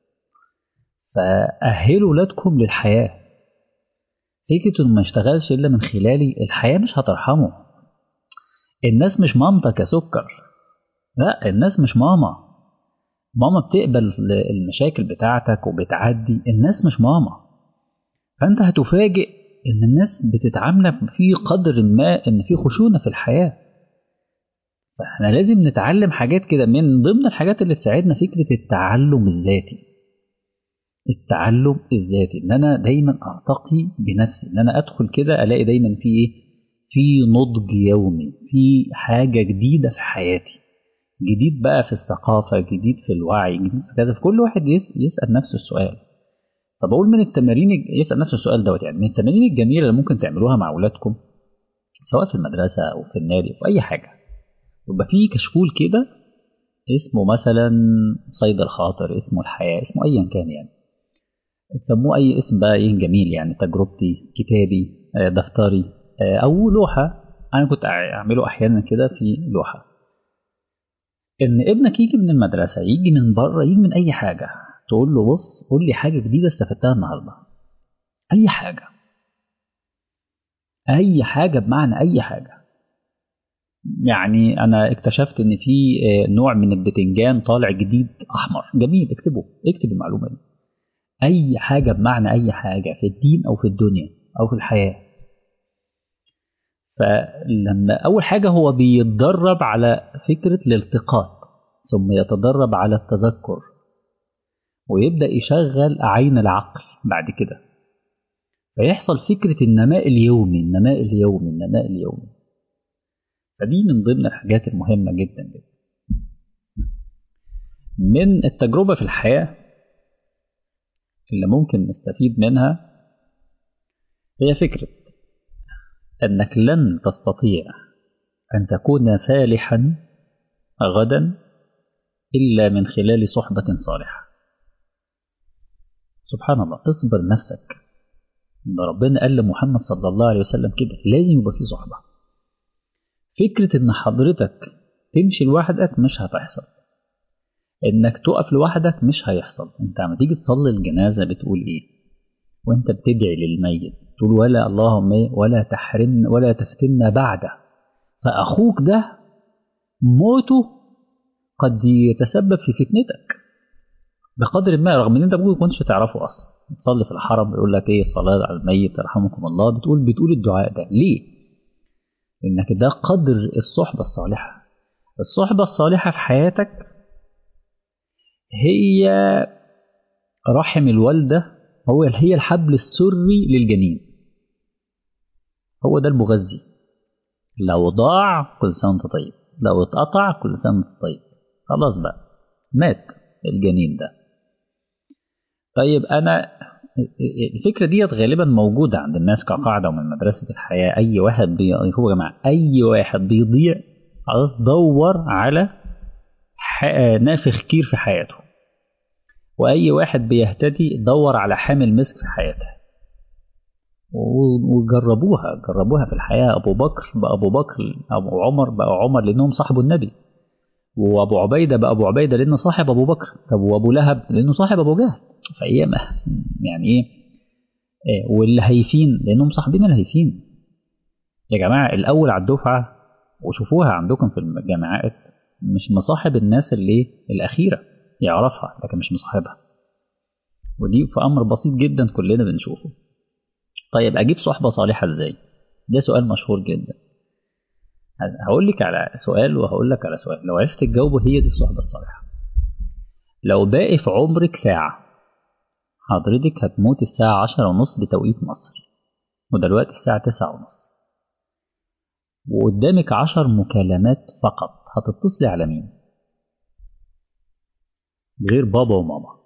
فاهلوا ولادكم للحياه فكره انه ما يشتغلش الا من خلالي الحياه مش هترحمه الناس مش مامتك يا سكر لا الناس مش ماما ماما بتقبل المشاكل بتاعتك وبتعدي الناس مش ماما فانت هتفاجئ ان الناس بتتعاملك في قدر ما ان في خشونه في الحياه فاحنا لازم نتعلم حاجات كده من ضمن الحاجات اللي تساعدنا فكره التعلم الذاتي التعلم الذاتي ان انا دايما ارتقي بنفسي ان انا ادخل كده الاقي دايما في ايه في نضج يومي في حاجه جديده في حياتي جديد بقى في الثقافه جديد في الوعي جديد في كذا فكل واحد يسال نفسه السؤال فبقول من التمارين يسال نفسه السؤال دوت يعني من التمارين الجميله اللي ممكن تعملوها مع اولادكم سواء في المدرسه او في النادي او في اي حاجه يبقى في كشكول كده اسمه مثلا صيد الخاطر اسمه الحياه اسمه ايا كان يعني تسموه اي اسم بقى ايه جميل يعني تجربتي كتابي دفتري او لوحه انا كنت اعمله احيانا كده في لوحه ان ابنك يجي من المدرسه يجي من بره يجي من اي حاجه تقول له بص قول لي حاجه جديده استفدتها النهارده اي حاجه اي حاجه بمعنى اي حاجه يعني انا اكتشفت ان في نوع من البتنجان طالع جديد احمر جميل اكتبه اكتب المعلومه دي اي حاجه بمعنى اي حاجه في الدين او في الدنيا او في الحياه فلما اول حاجه هو بيتدرب على فكره الالتقاط ثم يتدرب على التذكر ويبدا يشغل عين العقل بعد كده فيحصل فكره النماء اليومي النماء اليومي النماء اليومي فدي من ضمن الحاجات المهمه جدا جدا من التجربه في الحياه اللي ممكن نستفيد منها هي فكرة أنك لن تستطيع أن تكون فالحا غدا إلا من خلال صحبة صالحة سبحان الله اصبر نفسك إن ربنا قال لمحمد صلى الله عليه وسلم كده لازم يبقى في صحبة فكرة إن حضرتك تمشي لوحدك مش هتحصل انك تقف لوحدك مش هيحصل انت عم تيجي تصلي الجنازة بتقول ايه وانت بتدعي للميت تقول ولا اللهم ايه ولا تحرمنا ولا تفتنا بعده فاخوك ده موته قد يتسبب في فتنتك بقدر ما رغم ان انت ممكن كنتش تعرفه اصلا تصلي في الحرم يقول لك ايه صلاة على الميت يرحمكم الله بتقول بتقول الدعاء ده ليه؟ لانك ده قدر الصحبة الصالحة الصحبة الصالحة في حياتك هي رحم الوالدة هو هي الحبل السري للجنين هو ده المغذي لو ضاع كل سنة وانت طيب لو اتقطع كل سنة وانت طيب خلاص بقى مات الجنين ده طيب أنا الفكرة ديت غالبا موجودة عند الناس كقاعدة ومن مدرسة الحياة أي واحد بي... هو يا جماعة أي واحد بيضيع دور على نافخ كير في حياته وأي واحد بيهتدي دور على حامل مسك في حياته وجربوها جربوها في الحياة أبو بكر بقى أبو بكر أبو عمر بقى عمر لأنهم صاحبوا النبي وأبو عبيدة بقى أبو عبيدة لأنه صاحب أبو بكر طب وأبو لهب لأنه صاحب أبو جهل فهي يعني إيه, إيه والهيفين لأنهم صاحبين الهيفين يا جماعة الأول على الدفعة وشوفوها عندكم في الجامعات مش مصاحب الناس اللي الأخيرة يعرفها لكن مش مصاحبها ودي في أمر بسيط جدا كلنا بنشوفه طيب أجيب صحبة صالحة إزاي ده سؤال مشهور جدا هقول لك على سؤال وهقول لك على سؤال لو عرفت تجاوبه هي دي الصحبة الصالحة لو باقي في عمرك ساعة حضرتك هتموت الساعة عشرة ونص بتوقيت مصر ودلوقتي الساعة تسعة ونص وقدامك عشر مكالمات فقط هتتصلي على مين غير بابا وماما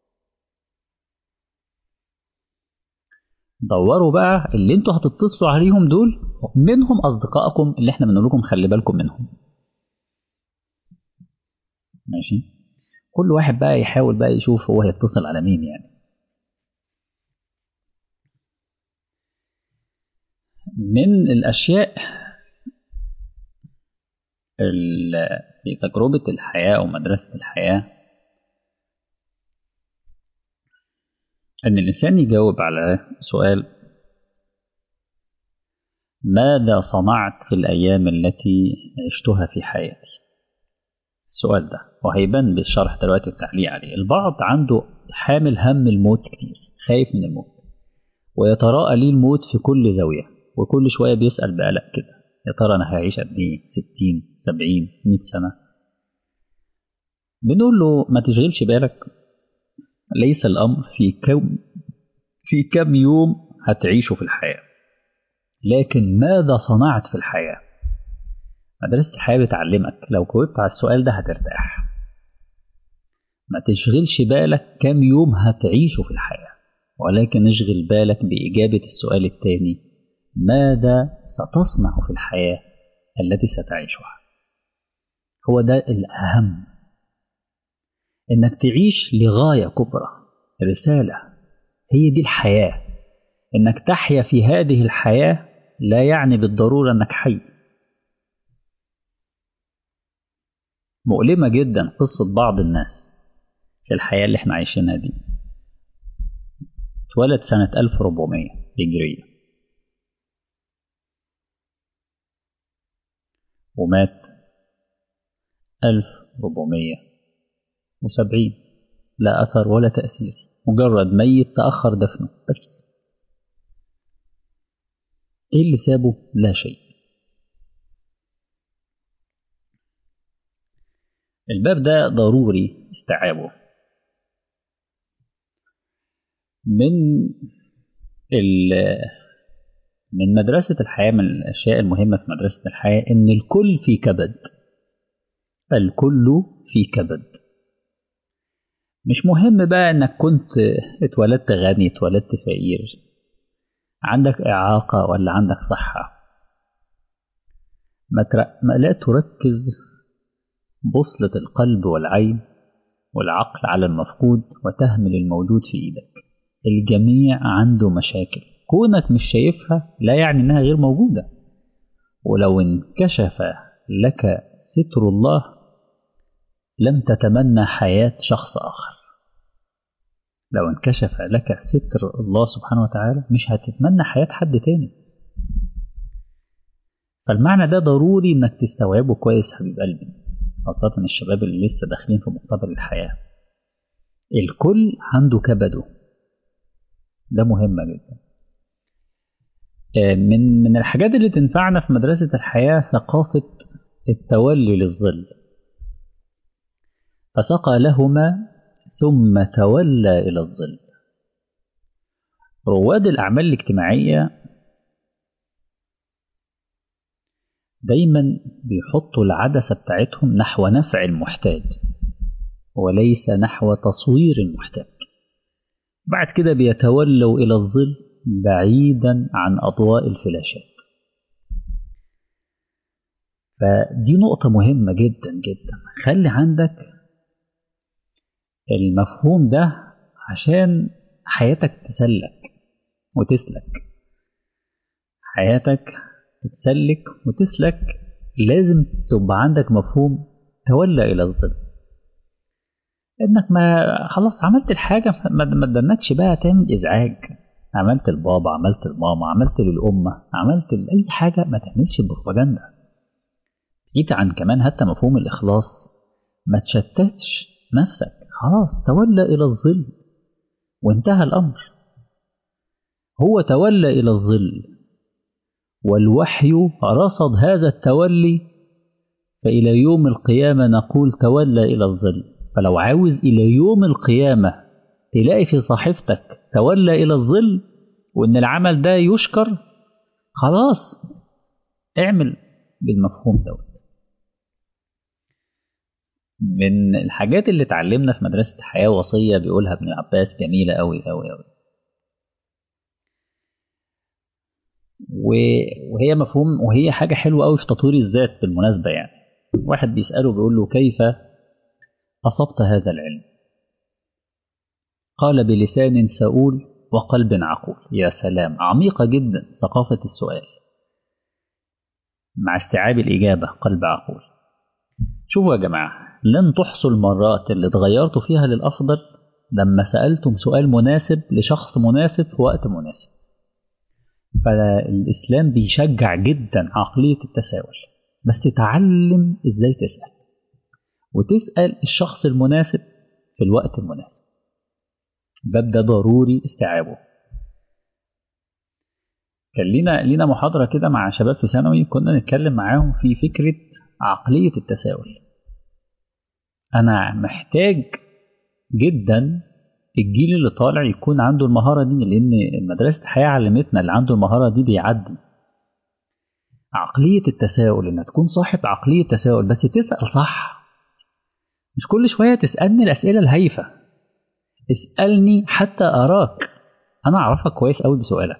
دوروا بقى اللي انتوا هتتصلوا عليهم دول منهم اصدقائكم اللي احنا بنقول لكم خلي بالكم منهم ماشي كل واحد بقى يحاول بقى يشوف هو هيتصل على مين يعني من الاشياء في تجربة الحياة أو مدرسة الحياة أن الإنسان يجاوب على سؤال ماذا صنعت في الأيام التي عشتها في حياتي السؤال ده وهيبان بالشرح دلوقتي التعليق عليه البعض عنده حامل هم الموت كتير خايف من الموت ويتراءى ليه الموت في كل زاوية وكل شوية بيسأل بقلق كده يا ترى أنا هعيش قد إيه ستين سبعين مئة سنة بنقول له ما تشغلش بالك ليس الأمر في كم في كم يوم هتعيشه في الحياة لكن ماذا صنعت في الحياة مدرسة الحياة بتعلمك لو جاوبت على السؤال ده هترتاح ما تشغلش بالك كم يوم هتعيشه في الحياة ولكن اشغل بالك بإجابة السؤال الثاني ماذا ستصنع في الحياة التي ستعيشها هو ده الأهم إنك تعيش لغاية كبرى رسالة هي دي الحياة إنك تحيا في هذه الحياة لا يعني بالضرورة إنك حي مؤلمة جدا قصة بعض الناس في الحياة اللي احنا عايشينها دي اتولد سنة 1400 هجرية ومات 1470 لا أثر ولا تأثير مجرد ميت تأخر دفنه بس إيه اللي سابه؟ لا شيء الباب ده ضروري استيعابه من من مدرسة الحياة من الأشياء المهمة في مدرسة الحياة إن الكل في كبد الكل في كبد مش مهم بقى إنك كنت اتولدت غني اتولدت فقير عندك إعاقة ولا عندك صحة ما, تر... ما لا تركز بوصلة القلب والعين والعقل على المفقود وتهمل الموجود في إيدك الجميع عنده مشاكل كونك مش شايفها لا يعني إنها غير موجودة ولو انكشف لك ستر الله لم تتمنى حياة شخص آخر لو انكشف لك ستر الله سبحانه وتعالى مش هتتمنى حياة حد تاني فالمعنى ده ضروري انك تستوعبه كويس حبيب قلبي خاصة الشباب اللي لسه داخلين في مقتبل الحياة الكل عنده كبده ده مهمة جدا من من الحاجات اللي تنفعنا في مدرسة الحياة ثقافة التولي للظل فسقى لهما ثم تولى إلى الظل رواد الأعمال الاجتماعية دايما بيحطوا العدسة بتاعتهم نحو نفع المحتاج وليس نحو تصوير المحتاج بعد كده بيتولوا إلى الظل بعيدا عن أضواء الفلاشات فدي نقطة مهمة جدا جدا خلي عندك المفهوم ده عشان حياتك تسلك وتسلك حياتك تتسلك وتسلك لازم تبقى عندك مفهوم تولى إلى الظل انك ما خلاص عملت الحاجة ما تدنكش بقى تعمل ازعاج عملت البابا عملت الماما عملت للأمة عملت لأي حاجة ما تعملش بروباجندا بعيد عن كمان حتى مفهوم الإخلاص ما تشتتش نفسك خلاص تولى إلى الظل وانتهى الأمر هو تولى إلى الظل والوحي رصد هذا التولي فإلى يوم القيامة نقول تولى إلى الظل فلو عاوز إلى يوم القيامة تلاقي في صحيفتك تولى إلى الظل وإن العمل ده يشكر خلاص اعمل بالمفهوم دوت من الحاجات اللي اتعلمنا في مدرسة حياة وصية بيقولها ابن عباس جميلة أوي أوي أوي وهي مفهوم وهي حاجة حلوة أوي في تطوير الذات بالمناسبة يعني واحد بيسأله بيقول له كيف أصبت هذا العلم قال بلسان سؤول وقلب عقول يا سلام عميقة جدا ثقافة السؤال مع استيعاب الإجابة قلب عقول شوفوا يا جماعة لن تحصوا المرات اللي اتغيرتوا فيها للأفضل لما سألتم سؤال مناسب لشخص مناسب في وقت مناسب فالإسلام بيشجع جدا عقلية التساؤل بس تعلم إزاي تسأل وتسأل الشخص المناسب في الوقت المناسب الباب ده ضروري استيعابه كان لينا لينا محاضرة كده مع شباب في ثانوي كنا نتكلم معاهم في فكرة عقلية التساؤل أنا محتاج جدا الجيل اللي طالع يكون عنده المهارة دي لأن مدرسة الحياة علمتنا اللي عنده المهارة دي بيعدي عقلية التساؤل إنك تكون صاحب عقلية تساؤل بس تسأل صح مش كل شوية تسألني الأسئلة الهايفة اسألني حتى أراك أنا أعرفك كويس أوي بسؤالك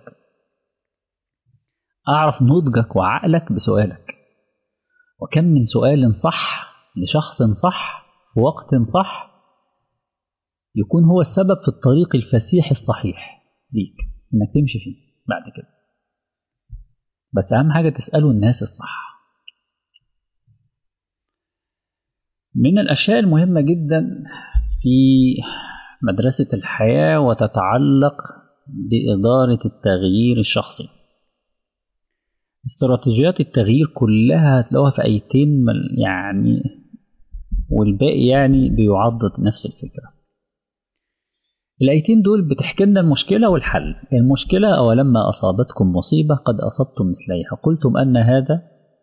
أعرف نضجك وعقلك بسؤالك وكم من سؤال صح لشخص صح في وقت صح يكون هو السبب في الطريق الفسيح الصحيح ليك انك تمشي فيه بعد كده بس اهم حاجه تساله الناس الصح من الاشياء المهمه جدا في مدرسه الحياه وتتعلق باداره التغيير الشخصي استراتيجيات التغيير كلها هتلاقوها في ايتين يعني والباقي يعني بيعضد نفس الفكره الآيتين دول بتحكي لنا المشكلة والحل المشكلة أولما أصابتكم مصيبة قد أصبتم مثليها قلتم أن هذا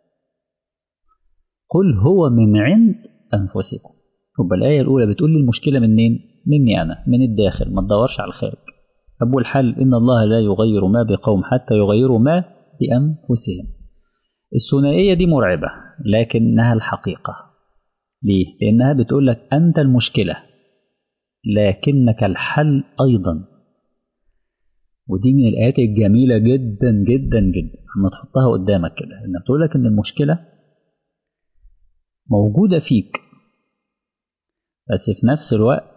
قل هو من عند أنفسكم يبقى الآية الأولى بتقول لي المشكلة منين؟ مني أنا من الداخل ما تدورش على الخارج طب والحل إن الله لا يغير ما بقوم حتى يغيروا ما بأنفسهم الثنائية دي مرعبة لكنها الحقيقة ليه؟ لأنها بتقول لك أنت المشكلة لكنك الحل أيضا ودي من الآيات الجميلة جدا جدا جدا لما تحطها قدامك كده إنها تقول لك إن المشكلة موجودة فيك بس في نفس الوقت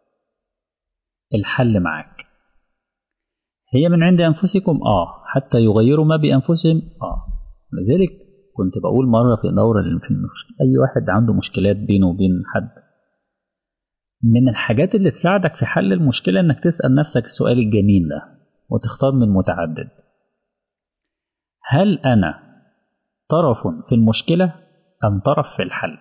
الحل معاك هي من عند أنفسكم آه حتى يغيروا ما بأنفسهم آه لذلك كنت بقول مرة في دورة في المشكلة أي واحد عنده مشكلات بينه وبين حد من الحاجات اللي تساعدك في حل المشكلة إنك تسأل نفسك السؤال الجميل ده وتختار من متعدد هل أنا طرف في المشكلة أم طرف في الحل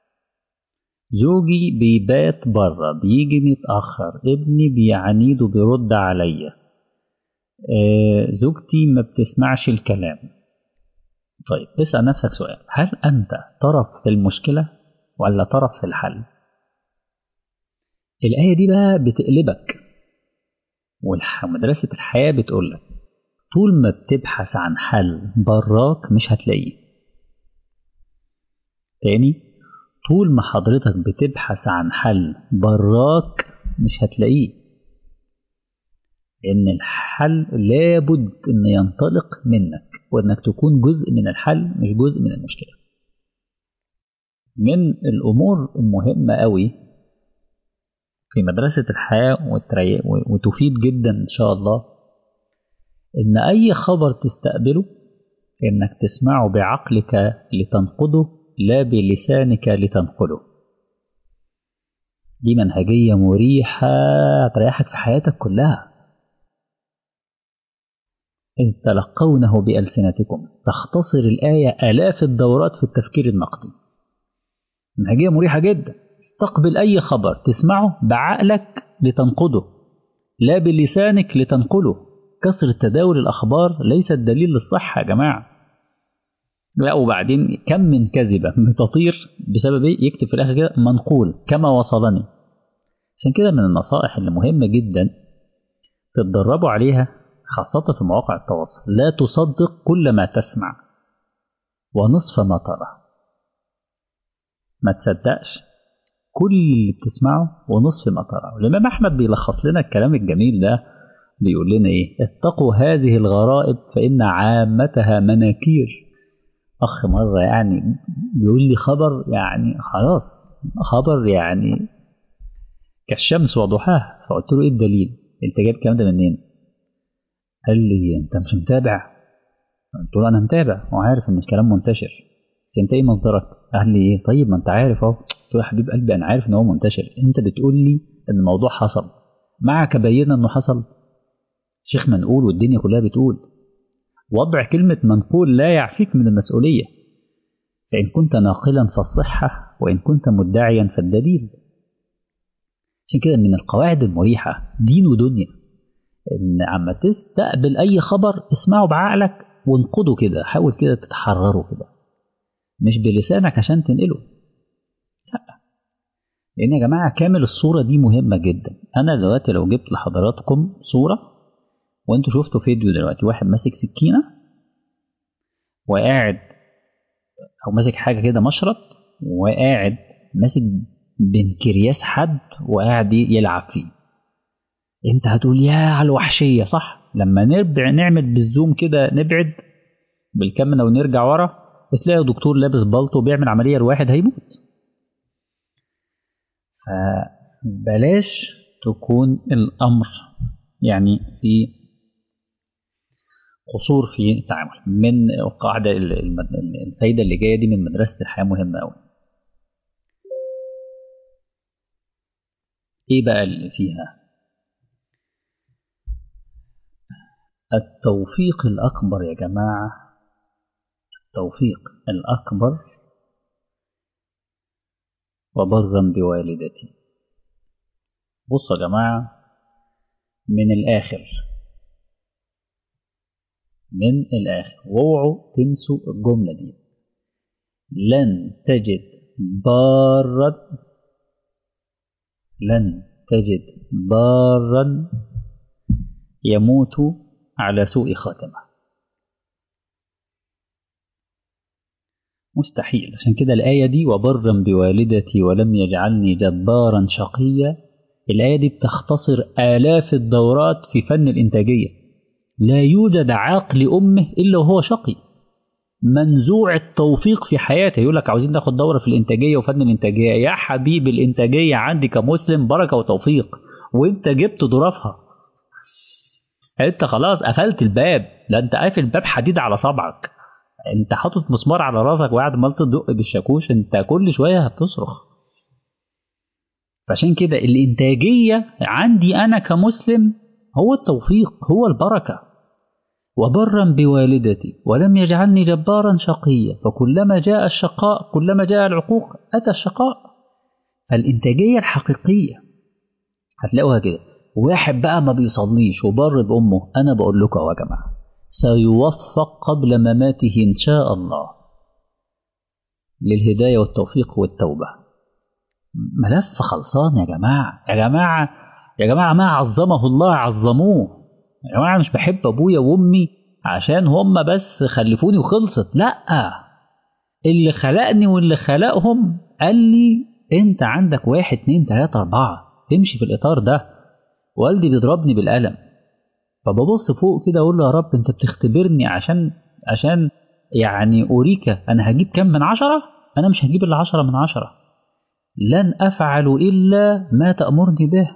زوجي بيبات بره بيجي متأخر ابني بيعنيد وبيرد عليا آه زوجتي ما بتسمعش الكلام طيب اسأل نفسك سؤال هل أنت طرف في المشكلة ولا طرف في الحل الآية دي بقى بتقلبك ومدرسة الحياة بتقول لك طول ما بتبحث عن حل براك مش هتلاقيه تاني طول ما حضرتك بتبحث عن حل براك مش هتلاقيه ان الحل لابد ان ينطلق منك وانك تكون جزء من الحل مش جزء من المشكله من الامور المهمه قوي في مدرسه الحياه وتفيد جدا ان شاء الله ان اي خبر تستقبله انك تسمعه بعقلك لتنقده لا بلسانك لتنقله دي منهجيه مريحه هتريحك في حياتك كلها إذ تلقونه بألسنتكم تختصر الآية آلاف الدورات في التفكير النقدي منهجية مريحة جدا استقبل أي خبر تسمعه بعقلك لتنقده لا بلسانك لتنقله كثرة تداول الأخبار ليست دليل للصحة يا جماعة لا وبعدين كم من كذبة بتطير بسبب ايه يكتب في الآخر كده منقول كما وصلني عشان كده من النصائح اللي مهمة جدا تتدربوا عليها خاصة في مواقع التواصل لا تصدق كل ما تسمع ونصف ما ترى ما تصدقش كل اللي بتسمعه ونصف ما ترى الإمام أحمد بيلخص لنا الكلام الجميل ده بيقول لنا إيه اتقوا هذه الغرائب فإن عامتها مناكير أخ مرة يعني بيقول لي خبر يعني خلاص خبر يعني كالشمس وضحاها فقلت له إيه الدليل أنت جايب الكلام ده منين قال لي أنت مش متابع قلت له أنا متابع وعارف إن الكلام منتشر بس أنت إيه مصدرك قال لي إيه طيب ما أنت عارف أهو قلت له يا حبيب قلبي أنا عارف إن هو منتشر أنت بتقول لي إن الموضوع حصل معك بينة إنه حصل شيخ منقول والدنيا كلها بتقول وضع كلمة منقول لا يعفيك من المسؤولية فإن كنت ناقلا فالصحة وإن كنت مدعيا فالدليل عشان كده من القواعد المريحة دين ودنيا إن عما تستقبل أي خبر اسمعه بعقلك وانقده كده حاول كده تتحرره كده مش بلسانك عشان تنقله لا لأن يا جماعة كامل الصورة دي مهمة جدا أنا دلوقتي لو جبت لحضراتكم صورة وانتوا شفتوا فيديو دلوقتي واحد ماسك سكينة وقاعد أو ماسك حاجة كده مشرط وقاعد ماسك بنكرياس حد وقاعد يلعب فيه انت هتقول يا على الوحشية صح لما نرجع نعمل بالزوم كده نبعد بالكاميرا ونرجع ورا تلاقي دكتور لابس بلطو بيعمل عملية لواحد هيموت فبلاش تكون الأمر يعني في قصور في التعامل من القاعدة الفايدة اللي جاية دي من مدرسة الحياة مهمة أوي إيه بقى اللي فيها التوفيق الأكبر يا جماعة التوفيق الأكبر وبرا بوالدتي بصوا يا جماعة من الآخر من الآخر واوعوا تنسوا الجملة دي لن تجد بارا لن تجد بارا يموت على سوء خاتمة مستحيل عشان كده الآية دي وبرا بوالدتي ولم يجعلني جبارا شقيا الآية دي بتختصر آلاف الدورات في فن الإنتاجية لا يوجد عاقل أمه إلا وهو شقي منزوع التوفيق في حياته يقول لك عاوزين ناخد دورة في الإنتاجية وفن الإنتاجية يا حبيبي الإنتاجية عندي كمسلم بركة وتوفيق وانت جبت ظروفها انت خلاص قفلت الباب لا انت قافل الباب حديد على صبعك انت حاطط مسمار على راسك وقاعد مال تدق بالشاكوش انت كل شويه هتصرخ فعشان كده الانتاجيه عندي انا كمسلم هو التوفيق هو البركه وبرا بوالدتي ولم يجعلني جبارا شقيا فكلما جاء الشقاء كلما جاء العقوق اتى الشقاء فالانتاجيه الحقيقيه هتلاقوها كده واحد بقى ما بيصليش وبر بامه انا بقول لكم يا جماعه سيوفق قبل مماته إن شاء الله للهداية والتوفيق والتوبة ملف خلصان يا جماعة يا جماعة يا جماعة ما عظمه الله عظموه يا جماعة مش بحب أبويا وأمي عشان هم بس خلفوني وخلصت لأ اللي خلقني واللي خلقهم قال لي أنت عندك واحد اتنين تلاتة أربعة تمشي في الإطار ده والدي بيضربني بالقلم فببص فوق كده اقول له يا رب انت بتختبرني عشان عشان يعني اريك انا هجيب كم من عشرة انا مش هجيب الا عشرة من عشرة لن افعل الا ما تأمرني به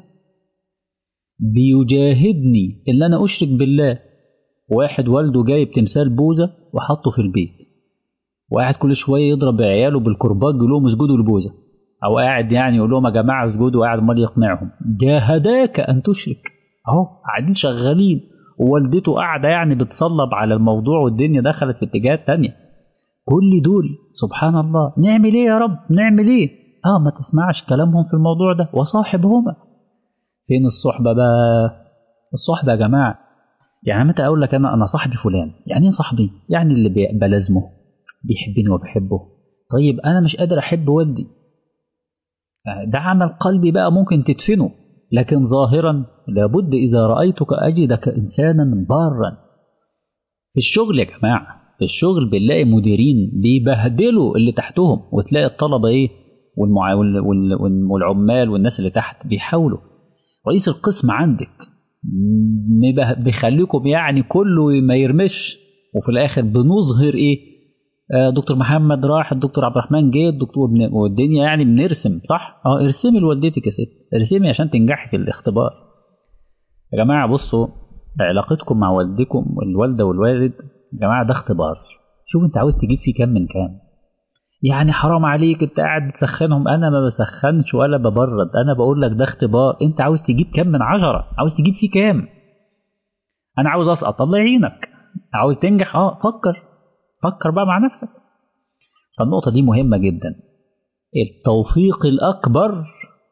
بيجاهدني ان انا اشرك بالله واحد والده جايب تمثال بوزة وحطه في البيت وقاعد كل شوية يضرب عياله بالكرباج يقول لهم اسجدوا لبوزة أو قاعد يعني يقول لهم يا جماعة اسجدوا وقاعد امال يقنعهم جاهداك أن تشرك اهو قاعدين شغالين ووالدته قاعدة يعني بتصلب على الموضوع والدنيا دخلت في اتجاهات تانية كل دول سبحان الله نعمل ايه يا رب نعمل ايه اه ما تسمعش كلامهم في الموضوع ده وصاحبهما فين الصحبة بقى الصحبة يا جماعة يعني متى اقول لك انا انا صاحبي فلان يعني ايه صاحبي يعني اللي بلازمه بيحبني وبحبه طيب انا مش قادر احب والدي ده عمل قلبي بقى ممكن تدفنه لكن ظاهرا لابد اذا رايتك اجدك انسانا بارا في الشغل يا جماعه في الشغل بنلاقي مديرين بيبهدلوا اللي تحتهم وتلاقي الطلبه ايه والمع... وال... وال... والعمال والناس اللي تحت بيحاولوا رئيس القسم عندك بيخليكم يعني كله ما يرمش وفي الاخر بنظهر ايه آه دكتور محمد راح الدكتور عبد الرحمن جه الدكتور بن... والدنيا يعني بنرسم صح اه ارسمي لوالدتك يا ست ارسمي عشان تنجحي في الاختبار يا جماعه بصوا علاقتكم مع والدكم الوالده والوالد يا جماعه ده اختبار شوف انت عاوز تجيب فيه كام من كام يعني حرام عليك انت قاعد بتسخنهم انا ما بسخنش ولا ببرد انا بقول لك ده اختبار انت عاوز تجيب كام من عشرة عاوز تجيب فيه كام انا عاوز اسقط الله يعينك عاوز تنجح اه فكر فكر بقى مع نفسك فالنقطة دي مهمة جدا التوفيق الأكبر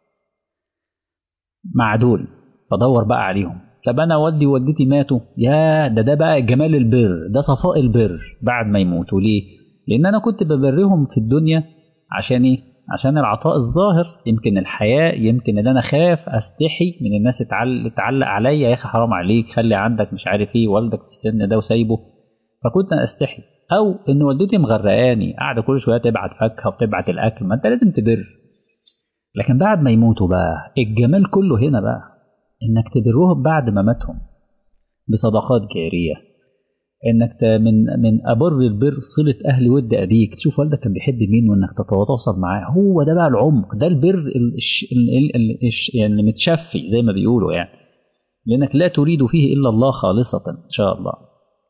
مع دول فدور بقى عليهم طب أنا والدي ووالدتي ماتوا يا ده ده بقى جمال البر ده صفاء البر بعد ما يموتوا ليه؟ لأن أنا كنت ببرهم في الدنيا عشان إيه؟ عشان العطاء الظاهر يمكن الحياء يمكن ان انا خاف استحي من الناس تعلق عليا يا اخي حرام عليك خلي عندك مش عارف ايه والدك في السن ده وسايبه فكنت استحي او ان والدتي مغرقاني قاعده كل شويه تبعت فاكهه وتبعت الاكل ما انت لازم تبر لكن بعد ما يموتوا بقى الجمال كله هنا بقى انك تبرهم بعد ما ماتهم بصدقات جاريه انك من من ابر البر صله اهل ود ابيك تشوف والدك كان بيحب مين وانك تتواصل معاه هو ده بقى العمق ده البر الش الش يعني متشفي زي ما بيقولوا يعني لانك لا تريد فيه الا الله خالصه ان شاء الله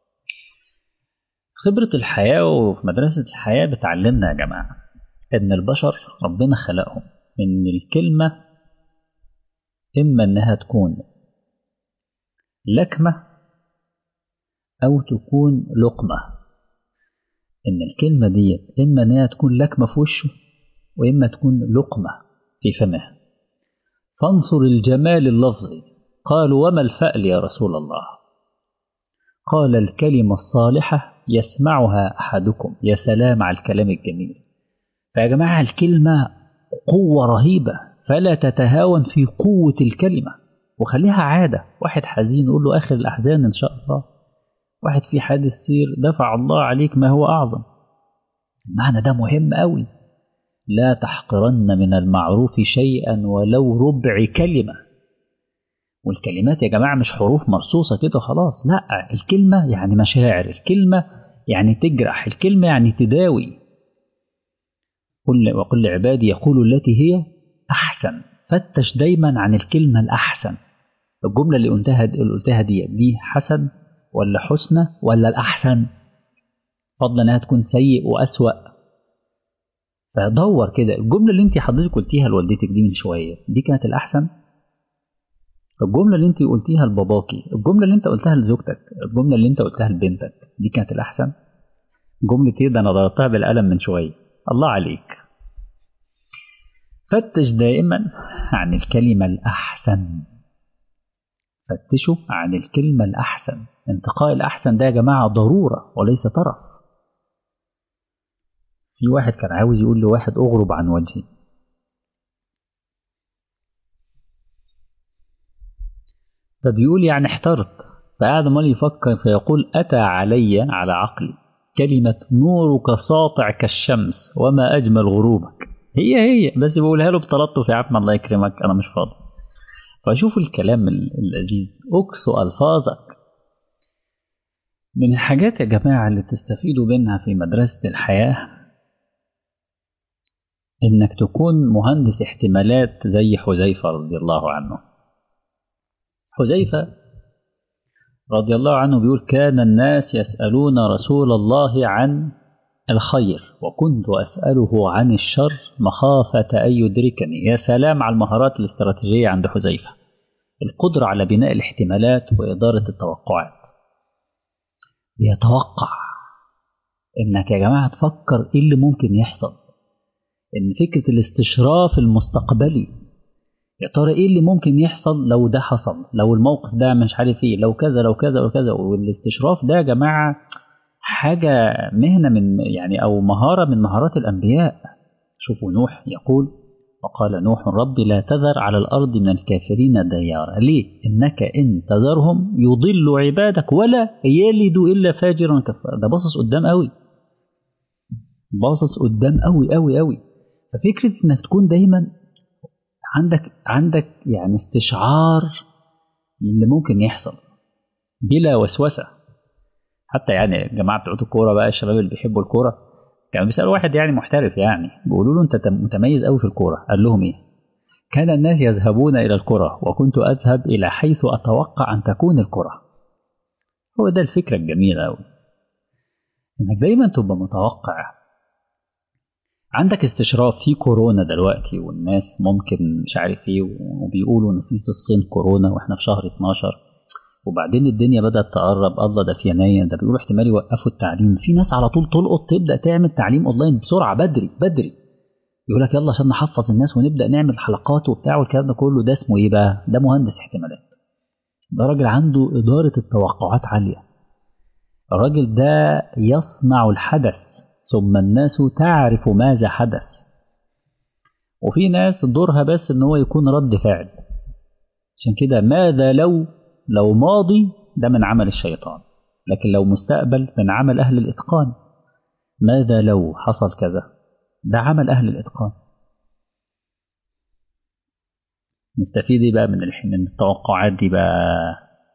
خبرة الحياة وفي مدرسة الحياة بتعلمنا يا جماعة إن البشر ربنا خلقهم من الكلمة إما إنها تكون لكمة أو تكون لقمة إن الكلمة ديت إما إنها تكون لكمة في وشه وإما تكون لقمة في فمه فانصر الجمال اللفظي قالوا وما الفأل يا رسول الله قال الكلمة الصالحة يسمعها أحدكم يا سلام على الكلام الجميل فيا جماعة الكلمة قوة رهيبة فلا تتهاون في قوة الكلمة وخليها عادة واحد حزين قول له آخر الأحزان إن شاء الله واحد في حادث سير دفع الله عليك ما هو أعظم المعنى ده مهم قوي لا تحقرن من المعروف شيئا ولو ربع كلمة والكلمات يا جماعة مش حروف مرصوصة كده خلاص لا الكلمة يعني مشاعر الكلمة يعني تجرح الكلمة يعني تداوي قل وقل لعبادي يقولوا التي هي أحسن فتش دايما عن الكلمة الأحسن الجملة اللي قلتها اللي قلتها دي دي حسن ولا حسنى ولا الأحسن فضلا إنها تكون سيء وأسوأ فدور كده الجملة اللي أنت حضرتك قلتيها لوالدتك دي من شوية دي كانت الأحسن الجملة اللي انت قلتيها لباباكي الجملة اللي انت قلتها لزوجتك الجملة اللي انت قلتها لبنتك دي كانت الأحسن جملة ايه ده أنا ضربتها بالقلم من شوية الله عليك فتش دائما عن الكلمة الأحسن فتشوا عن الكلمة الأحسن انتقاء الأحسن ده يا جماعة ضرورة وليس طرف في واحد كان عاوز يقول لواحد اغرب عن وجهي فبيقول يعني احترت فقعد مال يفكر فيقول أتى علي على عقلي كلمة نورك ساطع كالشمس وما أجمل غروبك هي هي بس بقولها له بتلطف يا عم الله يكرمك أنا مش فاضي فشوف الكلام اللذيذ أكسو ألفاظك من الحاجات يا جماعة اللي تستفيدوا منها في مدرسة الحياة إنك تكون مهندس احتمالات زي حذيفة رضي الله عنه حذيفة رضي الله عنه بيقول كان الناس يسألون رسول الله عن الخير وكنت أسأله عن الشر مخافة أن يدركني يا سلام على المهارات الاستراتيجية عند حذيفة القدرة على بناء الاحتمالات وإدارة التوقعات بيتوقع إنك يا جماعة تفكر إيه اللي ممكن يحصل إن فكرة الاستشراف المستقبلي يا ترى ايه اللي ممكن يحصل لو ده حصل لو الموقف ده مش عارف ايه لو كذا لو كذا لو كذا والاستشراف ده يا جماعه حاجة مهنة من يعني أو مهارة من مهارات الأنبياء شوفوا نوح يقول وقال نوح ربي لا تذر على الأرض من الكافرين ديارا ليه إنك إن تذرهم يضل عبادك ولا يلد إلا فاجرا كفارا ده باصص قدام قوي باصص قدام قوي قوي قوي ففكرة إنك تكون دايما عندك عندك يعني استشعار اللي ممكن يحصل بلا وسوسة حتى يعني جماعة بتوع الكورة بقى الشباب اللي بيحبوا الكورة كانوا بيسألوا واحد يعني محترف يعني بيقولوا له أنت متميز قوي في الكورة قال لهم إيه؟ كان الناس يذهبون إلى الكرة وكنت أذهب إلى حيث أتوقع أن تكون الكرة هو ده الفكرة الجميلة أوي إنك دايما تبقى متوقع عندك استشراف في كورونا دلوقتي والناس ممكن مش عارف ايه وبيقولوا ان في في الصين كورونا واحنا في شهر 12 وبعدين الدنيا بدات تقرب الله ده في يناير ده بيقولوا احتمال يوقفوا التعليم في ناس على طول تلقط تبدا تعمل تعليم اونلاين بسرعه بدري بدري يقول لك يلا عشان نحفظ الناس ونبدا نعمل حلقات وبتاع والكلام ده كله ده اسمه ايه بقى؟ ده مهندس احتمالات ده راجل عنده اداره التوقعات عاليه الراجل ده يصنع الحدث ثم الناس تعرف ماذا حدث وفي ناس دورها بس ان هو يكون رد فعل عشان كده ماذا لو لو ماضي ده من عمل الشيطان لكن لو مستقبل من عمل اهل الاتقان ماذا لو حصل كذا ده عمل اهل الاتقان نستفيد ايه بقى من من التوقعات دي بقى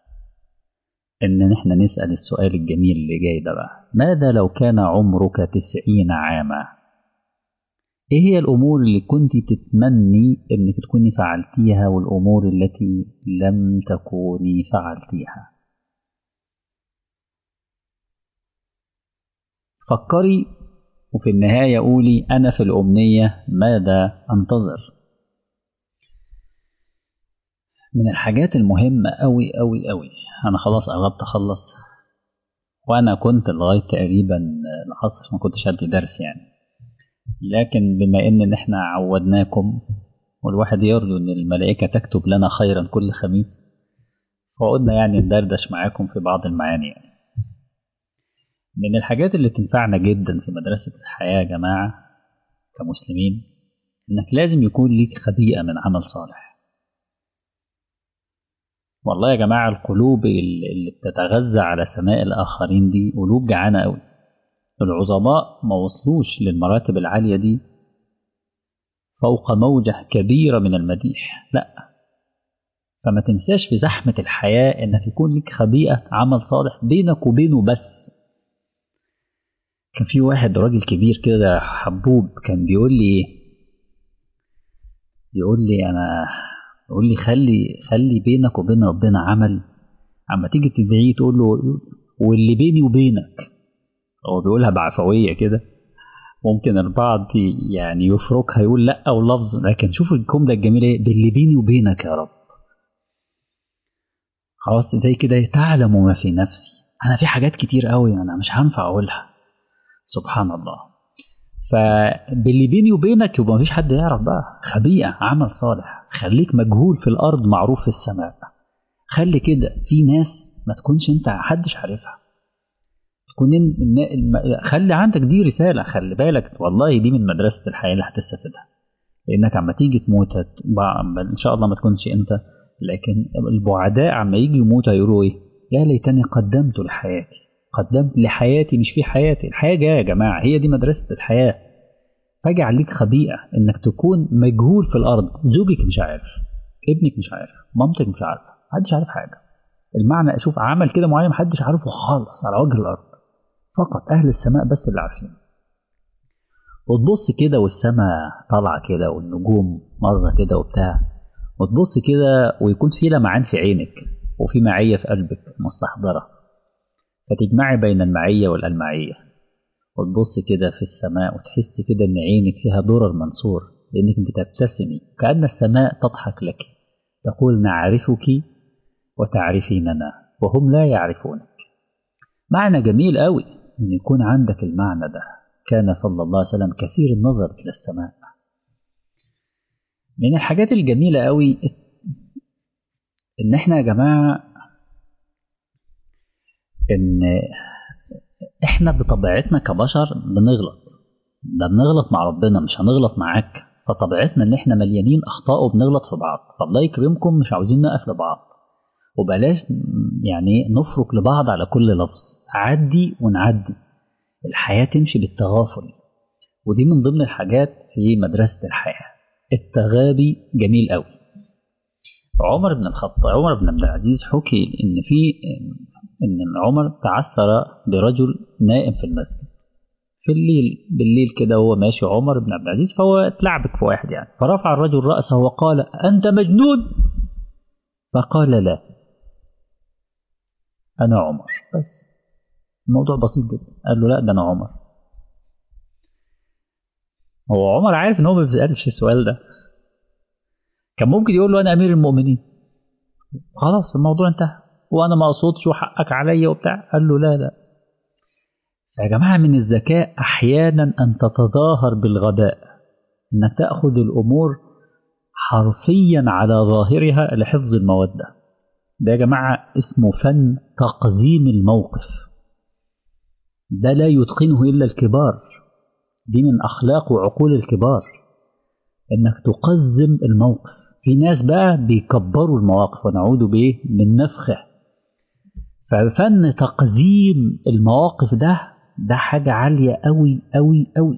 ان احنا نسال السؤال الجميل اللي جاي ده بقى ماذا لو كان عمرك تسعين عاما ايه هي الامور اللي كنت تتمني انك تكوني فعلتيها والامور التي لم تكوني فعلتيها فكري وفي النهايه قولي انا في الامنيه ماذا انتظر من الحاجات المهمه قوي قوي قوي انا خلاص قربت اخلص وانا كنت لغايه تقريبا العصر ما كنتش ادي درس يعني لكن بما ان ان احنا عودناكم والواحد يرجو ان الملائكه تكتب لنا خيرا كل خميس فقلنا يعني ندردش معاكم في بعض المعاني يعني. من الحاجات اللي تنفعنا جدا في مدرسه الحياه يا جماعه كمسلمين انك لازم يكون ليك خبيئه من عمل صالح والله يا جماعة القلوب اللي بتتغذى على سماء الآخرين دي قلوب جعانة أوي العظماء ما وصلوش للمراتب العالية دي فوق موجة كبيرة من المديح لا فما تنساش في زحمة الحياة إنك يكون لك خبيئة عمل صالح بينك وبينه بس كان في واحد راجل كبير كده حبوب كان بيقول لي ايه بيقول لي انا يقول لي خلي خلي بينك وبين ربنا عمل اما تيجي تدعيه تقول له واللي بيني وبينك هو بيقولها بعفويه كده ممكن البعض يعني يفركها يقول لا او لفظ لكن شوف الجمله الجميله ايه باللي بيني وبينك يا رب خلاص زي كده تعلم ما في نفسي انا في حاجات كتير قوي انا مش هنفع اقولها سبحان الله فباللي بيني وبينك يبقى مفيش حد يعرف بقى خبيئه عمل صالح خليك مجهول في الارض معروف في السماء خلي كده في ناس ما تكونش انت محدش عارفها تكون إن خلي عندك دي رساله خلي بالك والله دي من مدرسه الحياه اللي هتستفيدها لانك عما تيجي تموت ان شاء الله ما تكونش انت لكن البعداء عما يجي يموتوا يقولوا ايه يا ليتني قدمت لحياتي قدمت لحياتي مش في حياتي الحياه جايه يا جماعه هي دي مدرسه الحياه فاجعل ليك خبيئة إنك تكون مجهول في الأرض زوجك مش عارف ابنك مش عارف مامتك مش عارفة محدش عارف حاجة المعنى أشوف عمل كده معين محدش عارفه خالص على وجه الأرض فقط أهل السماء بس اللي عارفين وتبص كده والسماء طالعة كده والنجوم مرة كده وبتاع وتبص كده ويكون في لمعان في عينك وفي معية في قلبك مستحضرة فتجمعي بين المعية والألمعية وتبص كده في السماء وتحس كده ان عينك فيها درر منصور لانك بتبتسمي كأن السماء تضحك لك تقول نعرفك وتعرفيننا وهم لا يعرفونك معنى جميل قوي ان يكون عندك المعنى ده كان صلى الله عليه وسلم كثير النظر الى السماء من الحاجات الجميلة قوي ان احنا يا جماعة ان احنا بطبيعتنا كبشر بنغلط ده بنغلط مع ربنا مش هنغلط معاك فطبيعتنا ان احنا مليانين اخطاء وبنغلط في بعض فالله يكرمكم مش عاوزين نقف لبعض وبلاش يعني نفرك لبعض على كل لفظ عدي ونعدي الحياة تمشي بالتغافل ودي من ضمن الحاجات في مدرسة الحياة التغابي جميل قوي عمر بن الخطاب عمر بن عبد العزيز حكي ان في ان عمر تعثر برجل نائم في المسجد في الليل بالليل كده وهو ماشي عمر بن عبد العزيز فهو اتلعبك في واحد يعني فرفع الرجل رأسه وقال أنت مجنون فقال لا أنا عمر بس الموضوع بسيط جدا قال له لا ده أنا عمر هو عمر عارف إن هو ما بيسألش السؤال ده كان ممكن يقول له أنا أمير المؤمنين خلاص الموضوع انتهى وأنا ما أقصدش وحقك عليا وبتاع قال له لا لا يا جماعة من الذكاء أحيانا أن تتظاهر بالغباء أنك تأخذ الأمور حرفيا على ظاهرها لحفظ المودة ده يا جماعة اسمه فن تقزيم الموقف ده لا يتقنه إلا الكبار دي من أخلاق وعقول الكبار إنك تقزم الموقف في ناس بقى بيكبروا المواقف ونعود بإيه من نفخه ففن تقزيم المواقف ده ده حاجة عالية أوي أوي أوي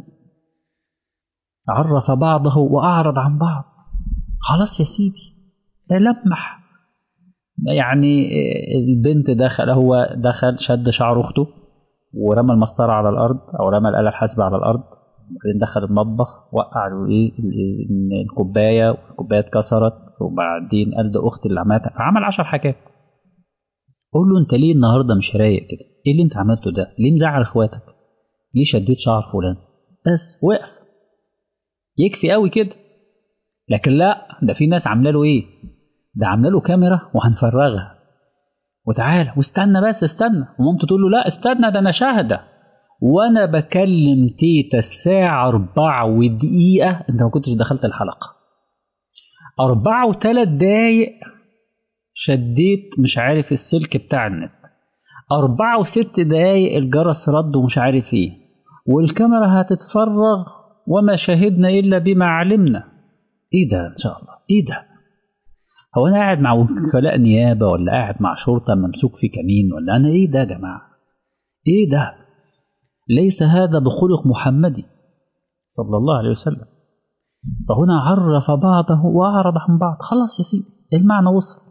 عرف بعضه وأعرض عن بعض خلاص يا سيدي لمح يعني البنت دخل هو دخل شد شعر أخته ورمى المسطرة على الأرض أو رمى الآلة الحاسبة على الأرض وبعدين دخل المطبخ وقع له إيه الكوباية والكوباية اتكسرت وبعدين قال ده أختي اللي عملتها فعمل عشر حاجات قول له أنت ليه النهاردة مش رايق كده؟ إيه اللي أنت عملته ده؟ ليه مزعل إخواتك؟ ليه شديت شعر فلان؟ بس وقف يكفي قوي كده لكن لا ده في ناس عامله له ايه ده عامله له كاميرا وهنفرغها وتعالى واستنى بس استنى ومامته تقول له لا استنى ده انا شاهده وانا بكلم تيتا الساعة أربعة ودقيقة أنت ما كنتش دخلت الحلقة أربعة وثلاث دقايق شديت مش عارف السلك بتاع النت أربعة وست دقايق الجرس رد ومش عارف إيه والكاميرا هتتفرغ وما شهدنا إلا بما علمنا إيه ده إن شاء الله إيه ده هو أنا قاعد مع وكلاء نيابة ولا قاعد مع شرطة ممسوك في كمين ولا أنا إيه ده يا جماعة إيه ده ليس هذا بخلق محمدي صلى الله عليه وسلم فهنا عرف بعضه وأعرض عن بعض خلاص يا سيدي المعنى وصل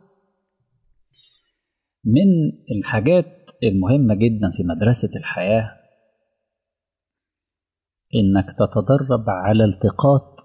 من الحاجات المهمة جدا في مدرسة الحياة إنك تتدرب على التقاط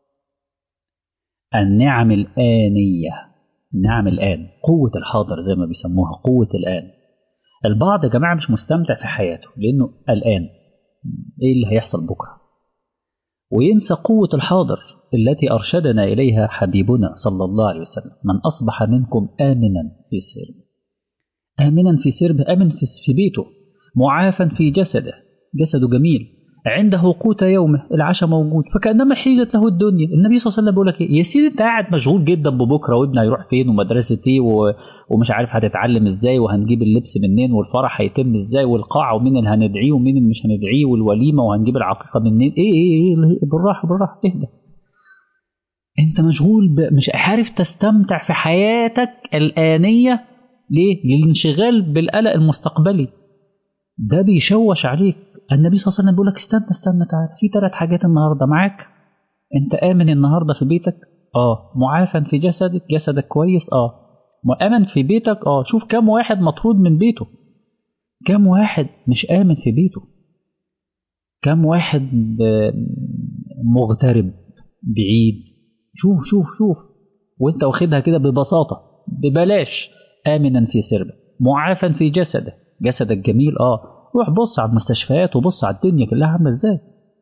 النعم الآنية النعم الآن قوة الحاضر زي ما بيسموها قوة الآن البعض يا جماعة مش مستمتع في حياته لأنه الآن إيه اللي هيحصل بكرة وينسى قوة الحاضر التي أرشدنا إليها حبيبنا صلى الله عليه وسلم من أصبح منكم آمنا في سربه آمنا في سربه آمن في بيته معافا في جسده جسده جميل عنده قوت يومه العشاء موجود فكانما حيزت له الدنيا النبي صلى الله عليه وسلم بيقول لك ايه يا سيدي انت قاعد مشغول جدا ببكره وابني هيروح فين ومدرسه ايه و... ومش عارف هتتعلم ازاي وهنجيب اللبس منين والفرح هيتم ازاي والقاعه ومين اللي هندعيه ومين اللي مش هندعيه والوليمه وهنجيب العقيقه منين ايه ايه ايه, إيه بالراحه بالراحه اهدى انت مشغول ب... مش عارف تستمتع في حياتك الآنية ليه؟ للانشغال بالقلق المستقبلي ده بيشوش عليك النبي صلى الله عليه وسلم بيقول لك استنى استنى تعالى في ثلاث حاجات النهارده معاك انت امن النهارده في بيتك اه معافى في جسدك جسدك كويس اه مؤمن في بيتك اه شوف كم واحد مطرود من بيته كم واحد مش امن في بيته كم واحد مغترب بعيد شوف شوف شوف وانت واخدها كده ببساطه ببلاش امنا في سربه معافى في جسده جسدك جميل اه روح بص على المستشفيات وبص على الدنيا كلها عامله ازاي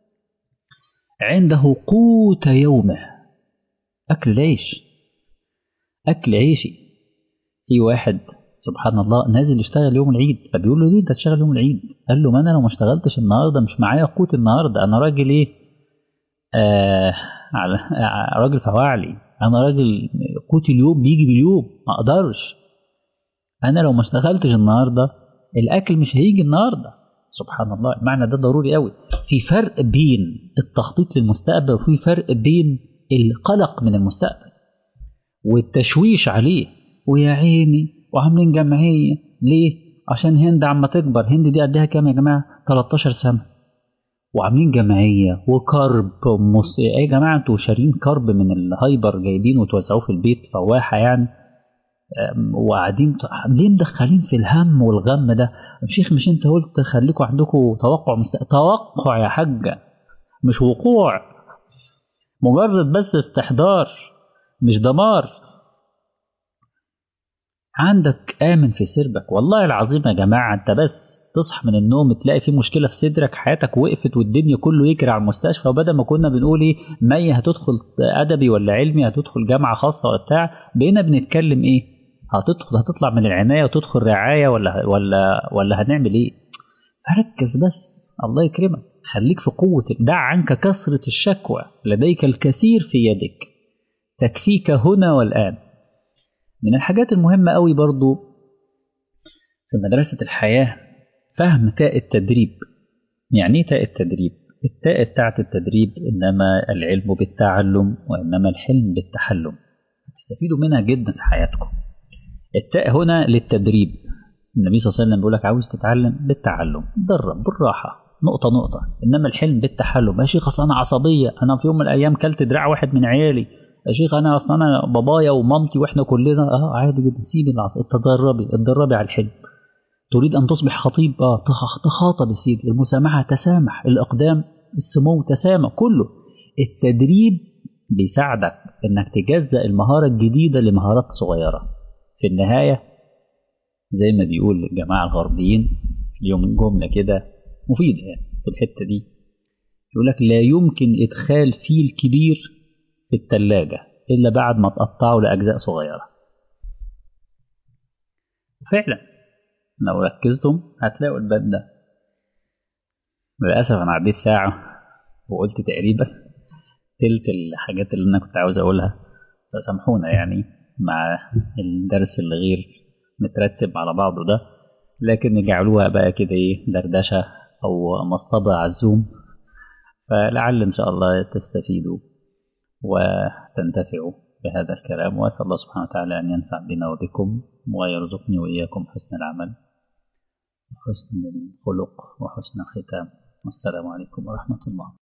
عنده قوت يومه اكل عيش اكل عيشي في واحد سبحان الله نازل يشتغل يوم العيد فبيقول له ليه انت تشتغل يوم العيد قال له ما انا لو ما اشتغلتش النهارده مش معايا قوت النهارده انا راجل ايه آه راجل فواعلي انا راجل قوت اليوم بيجي باليوم ما اقدرش انا لو ما اشتغلتش النهارده الاكل مش هيجي النهارده سبحان الله المعنى ده ضروري قوي في فرق بين التخطيط للمستقبل وفي فرق بين القلق من المستقبل والتشويش عليه ويا عيني وعاملين جمعية ليه؟ عشان هند عما تكبر هند دي قدها كام يا جماعة 13 سنة وعاملين جمعية وكرب مص... ايه يا جماعة انتوا شارين كرب من الهايبر جايبين وتوزعوه في البيت فواحة يعني وقاعدين ليه مدخلين في الهم والغم ده شيخ مش انت قلت خليكم عندكم توقع مست... توقع يا حاجة مش وقوع مجرد بس استحضار مش دمار عندك آمن في سربك والله العظيم يا جماعة انت بس تصحى من النوم تلاقي في مشكله في صدرك حياتك وقفت والدنيا كله يجري على المستشفى وبدل ما كنا بنقول ايه مي هتدخل ادبي ولا علمي هتدخل جامعه خاصه ولا بتاع بقينا بنتكلم ايه هتدخل هتطلع من العنايه وتدخل رعايه ولا ولا ولا هنعمل ايه ركز بس الله يكرمك خليك في قوه دع عنك كثره الشكوى لديك الكثير في يدك تكفيك هنا والان من الحاجات المهمه قوي برضو في مدرسه الحياه فهم تاء التدريب يعني ايه تاء التدريب التاء بتاعت التدريب انما العلم بالتعلم وانما الحلم بالتحلم تستفيدوا منها جدا في حياتكم التاء هنا للتدريب النبي صلى الله عليه وسلم بيقول لك عاوز تتعلم بالتعلم درب بالراحه نقطه نقطه انما الحلم بالتحلم يا شيخ اصل انا عصبيه انا في يوم من الايام كلت دراع واحد من عيالي يا شيخ انا اصلا انا بابايا ومامتي واحنا كلنا اه عادي جدا سيب العصب تدربي اتدربي على الحلم تريد أن تصبح خطيب آه تخاطب يا سيدي المسامحة تسامح الإقدام السمو تسامح كله التدريب بيساعدك إنك تجزأ المهارة الجديدة لمهارات صغيرة في النهاية زي ما بيقول الجماعة الغربيين اليوم جملة كده مفيدة يعني في الحتة دي يقول لك لا يمكن إدخال فيل كبير في التلاجة إلا بعد ما تقطعه لأجزاء صغيرة فعلا لو ركزتم هتلاقوا الباب ده للأسف أنا عديت ساعة وقلت تقريبا تلت الحاجات اللي أنا كنت عاوز أقولها فسامحونا يعني مع الدرس اللي غير مترتب على بعضه ده لكن نجعلوها بقى كده إيه دردشة أو مصطبة على الزوم فلعل إن شاء الله تستفيدوا وتنتفعوا بهذا الكلام وأسأل الله سبحانه وتعالى أن ينفع بنا وبكم ويرزقني وإياكم حسن العمل وحسن الخلق وحسن الختام والسلام عليكم ورحمة الله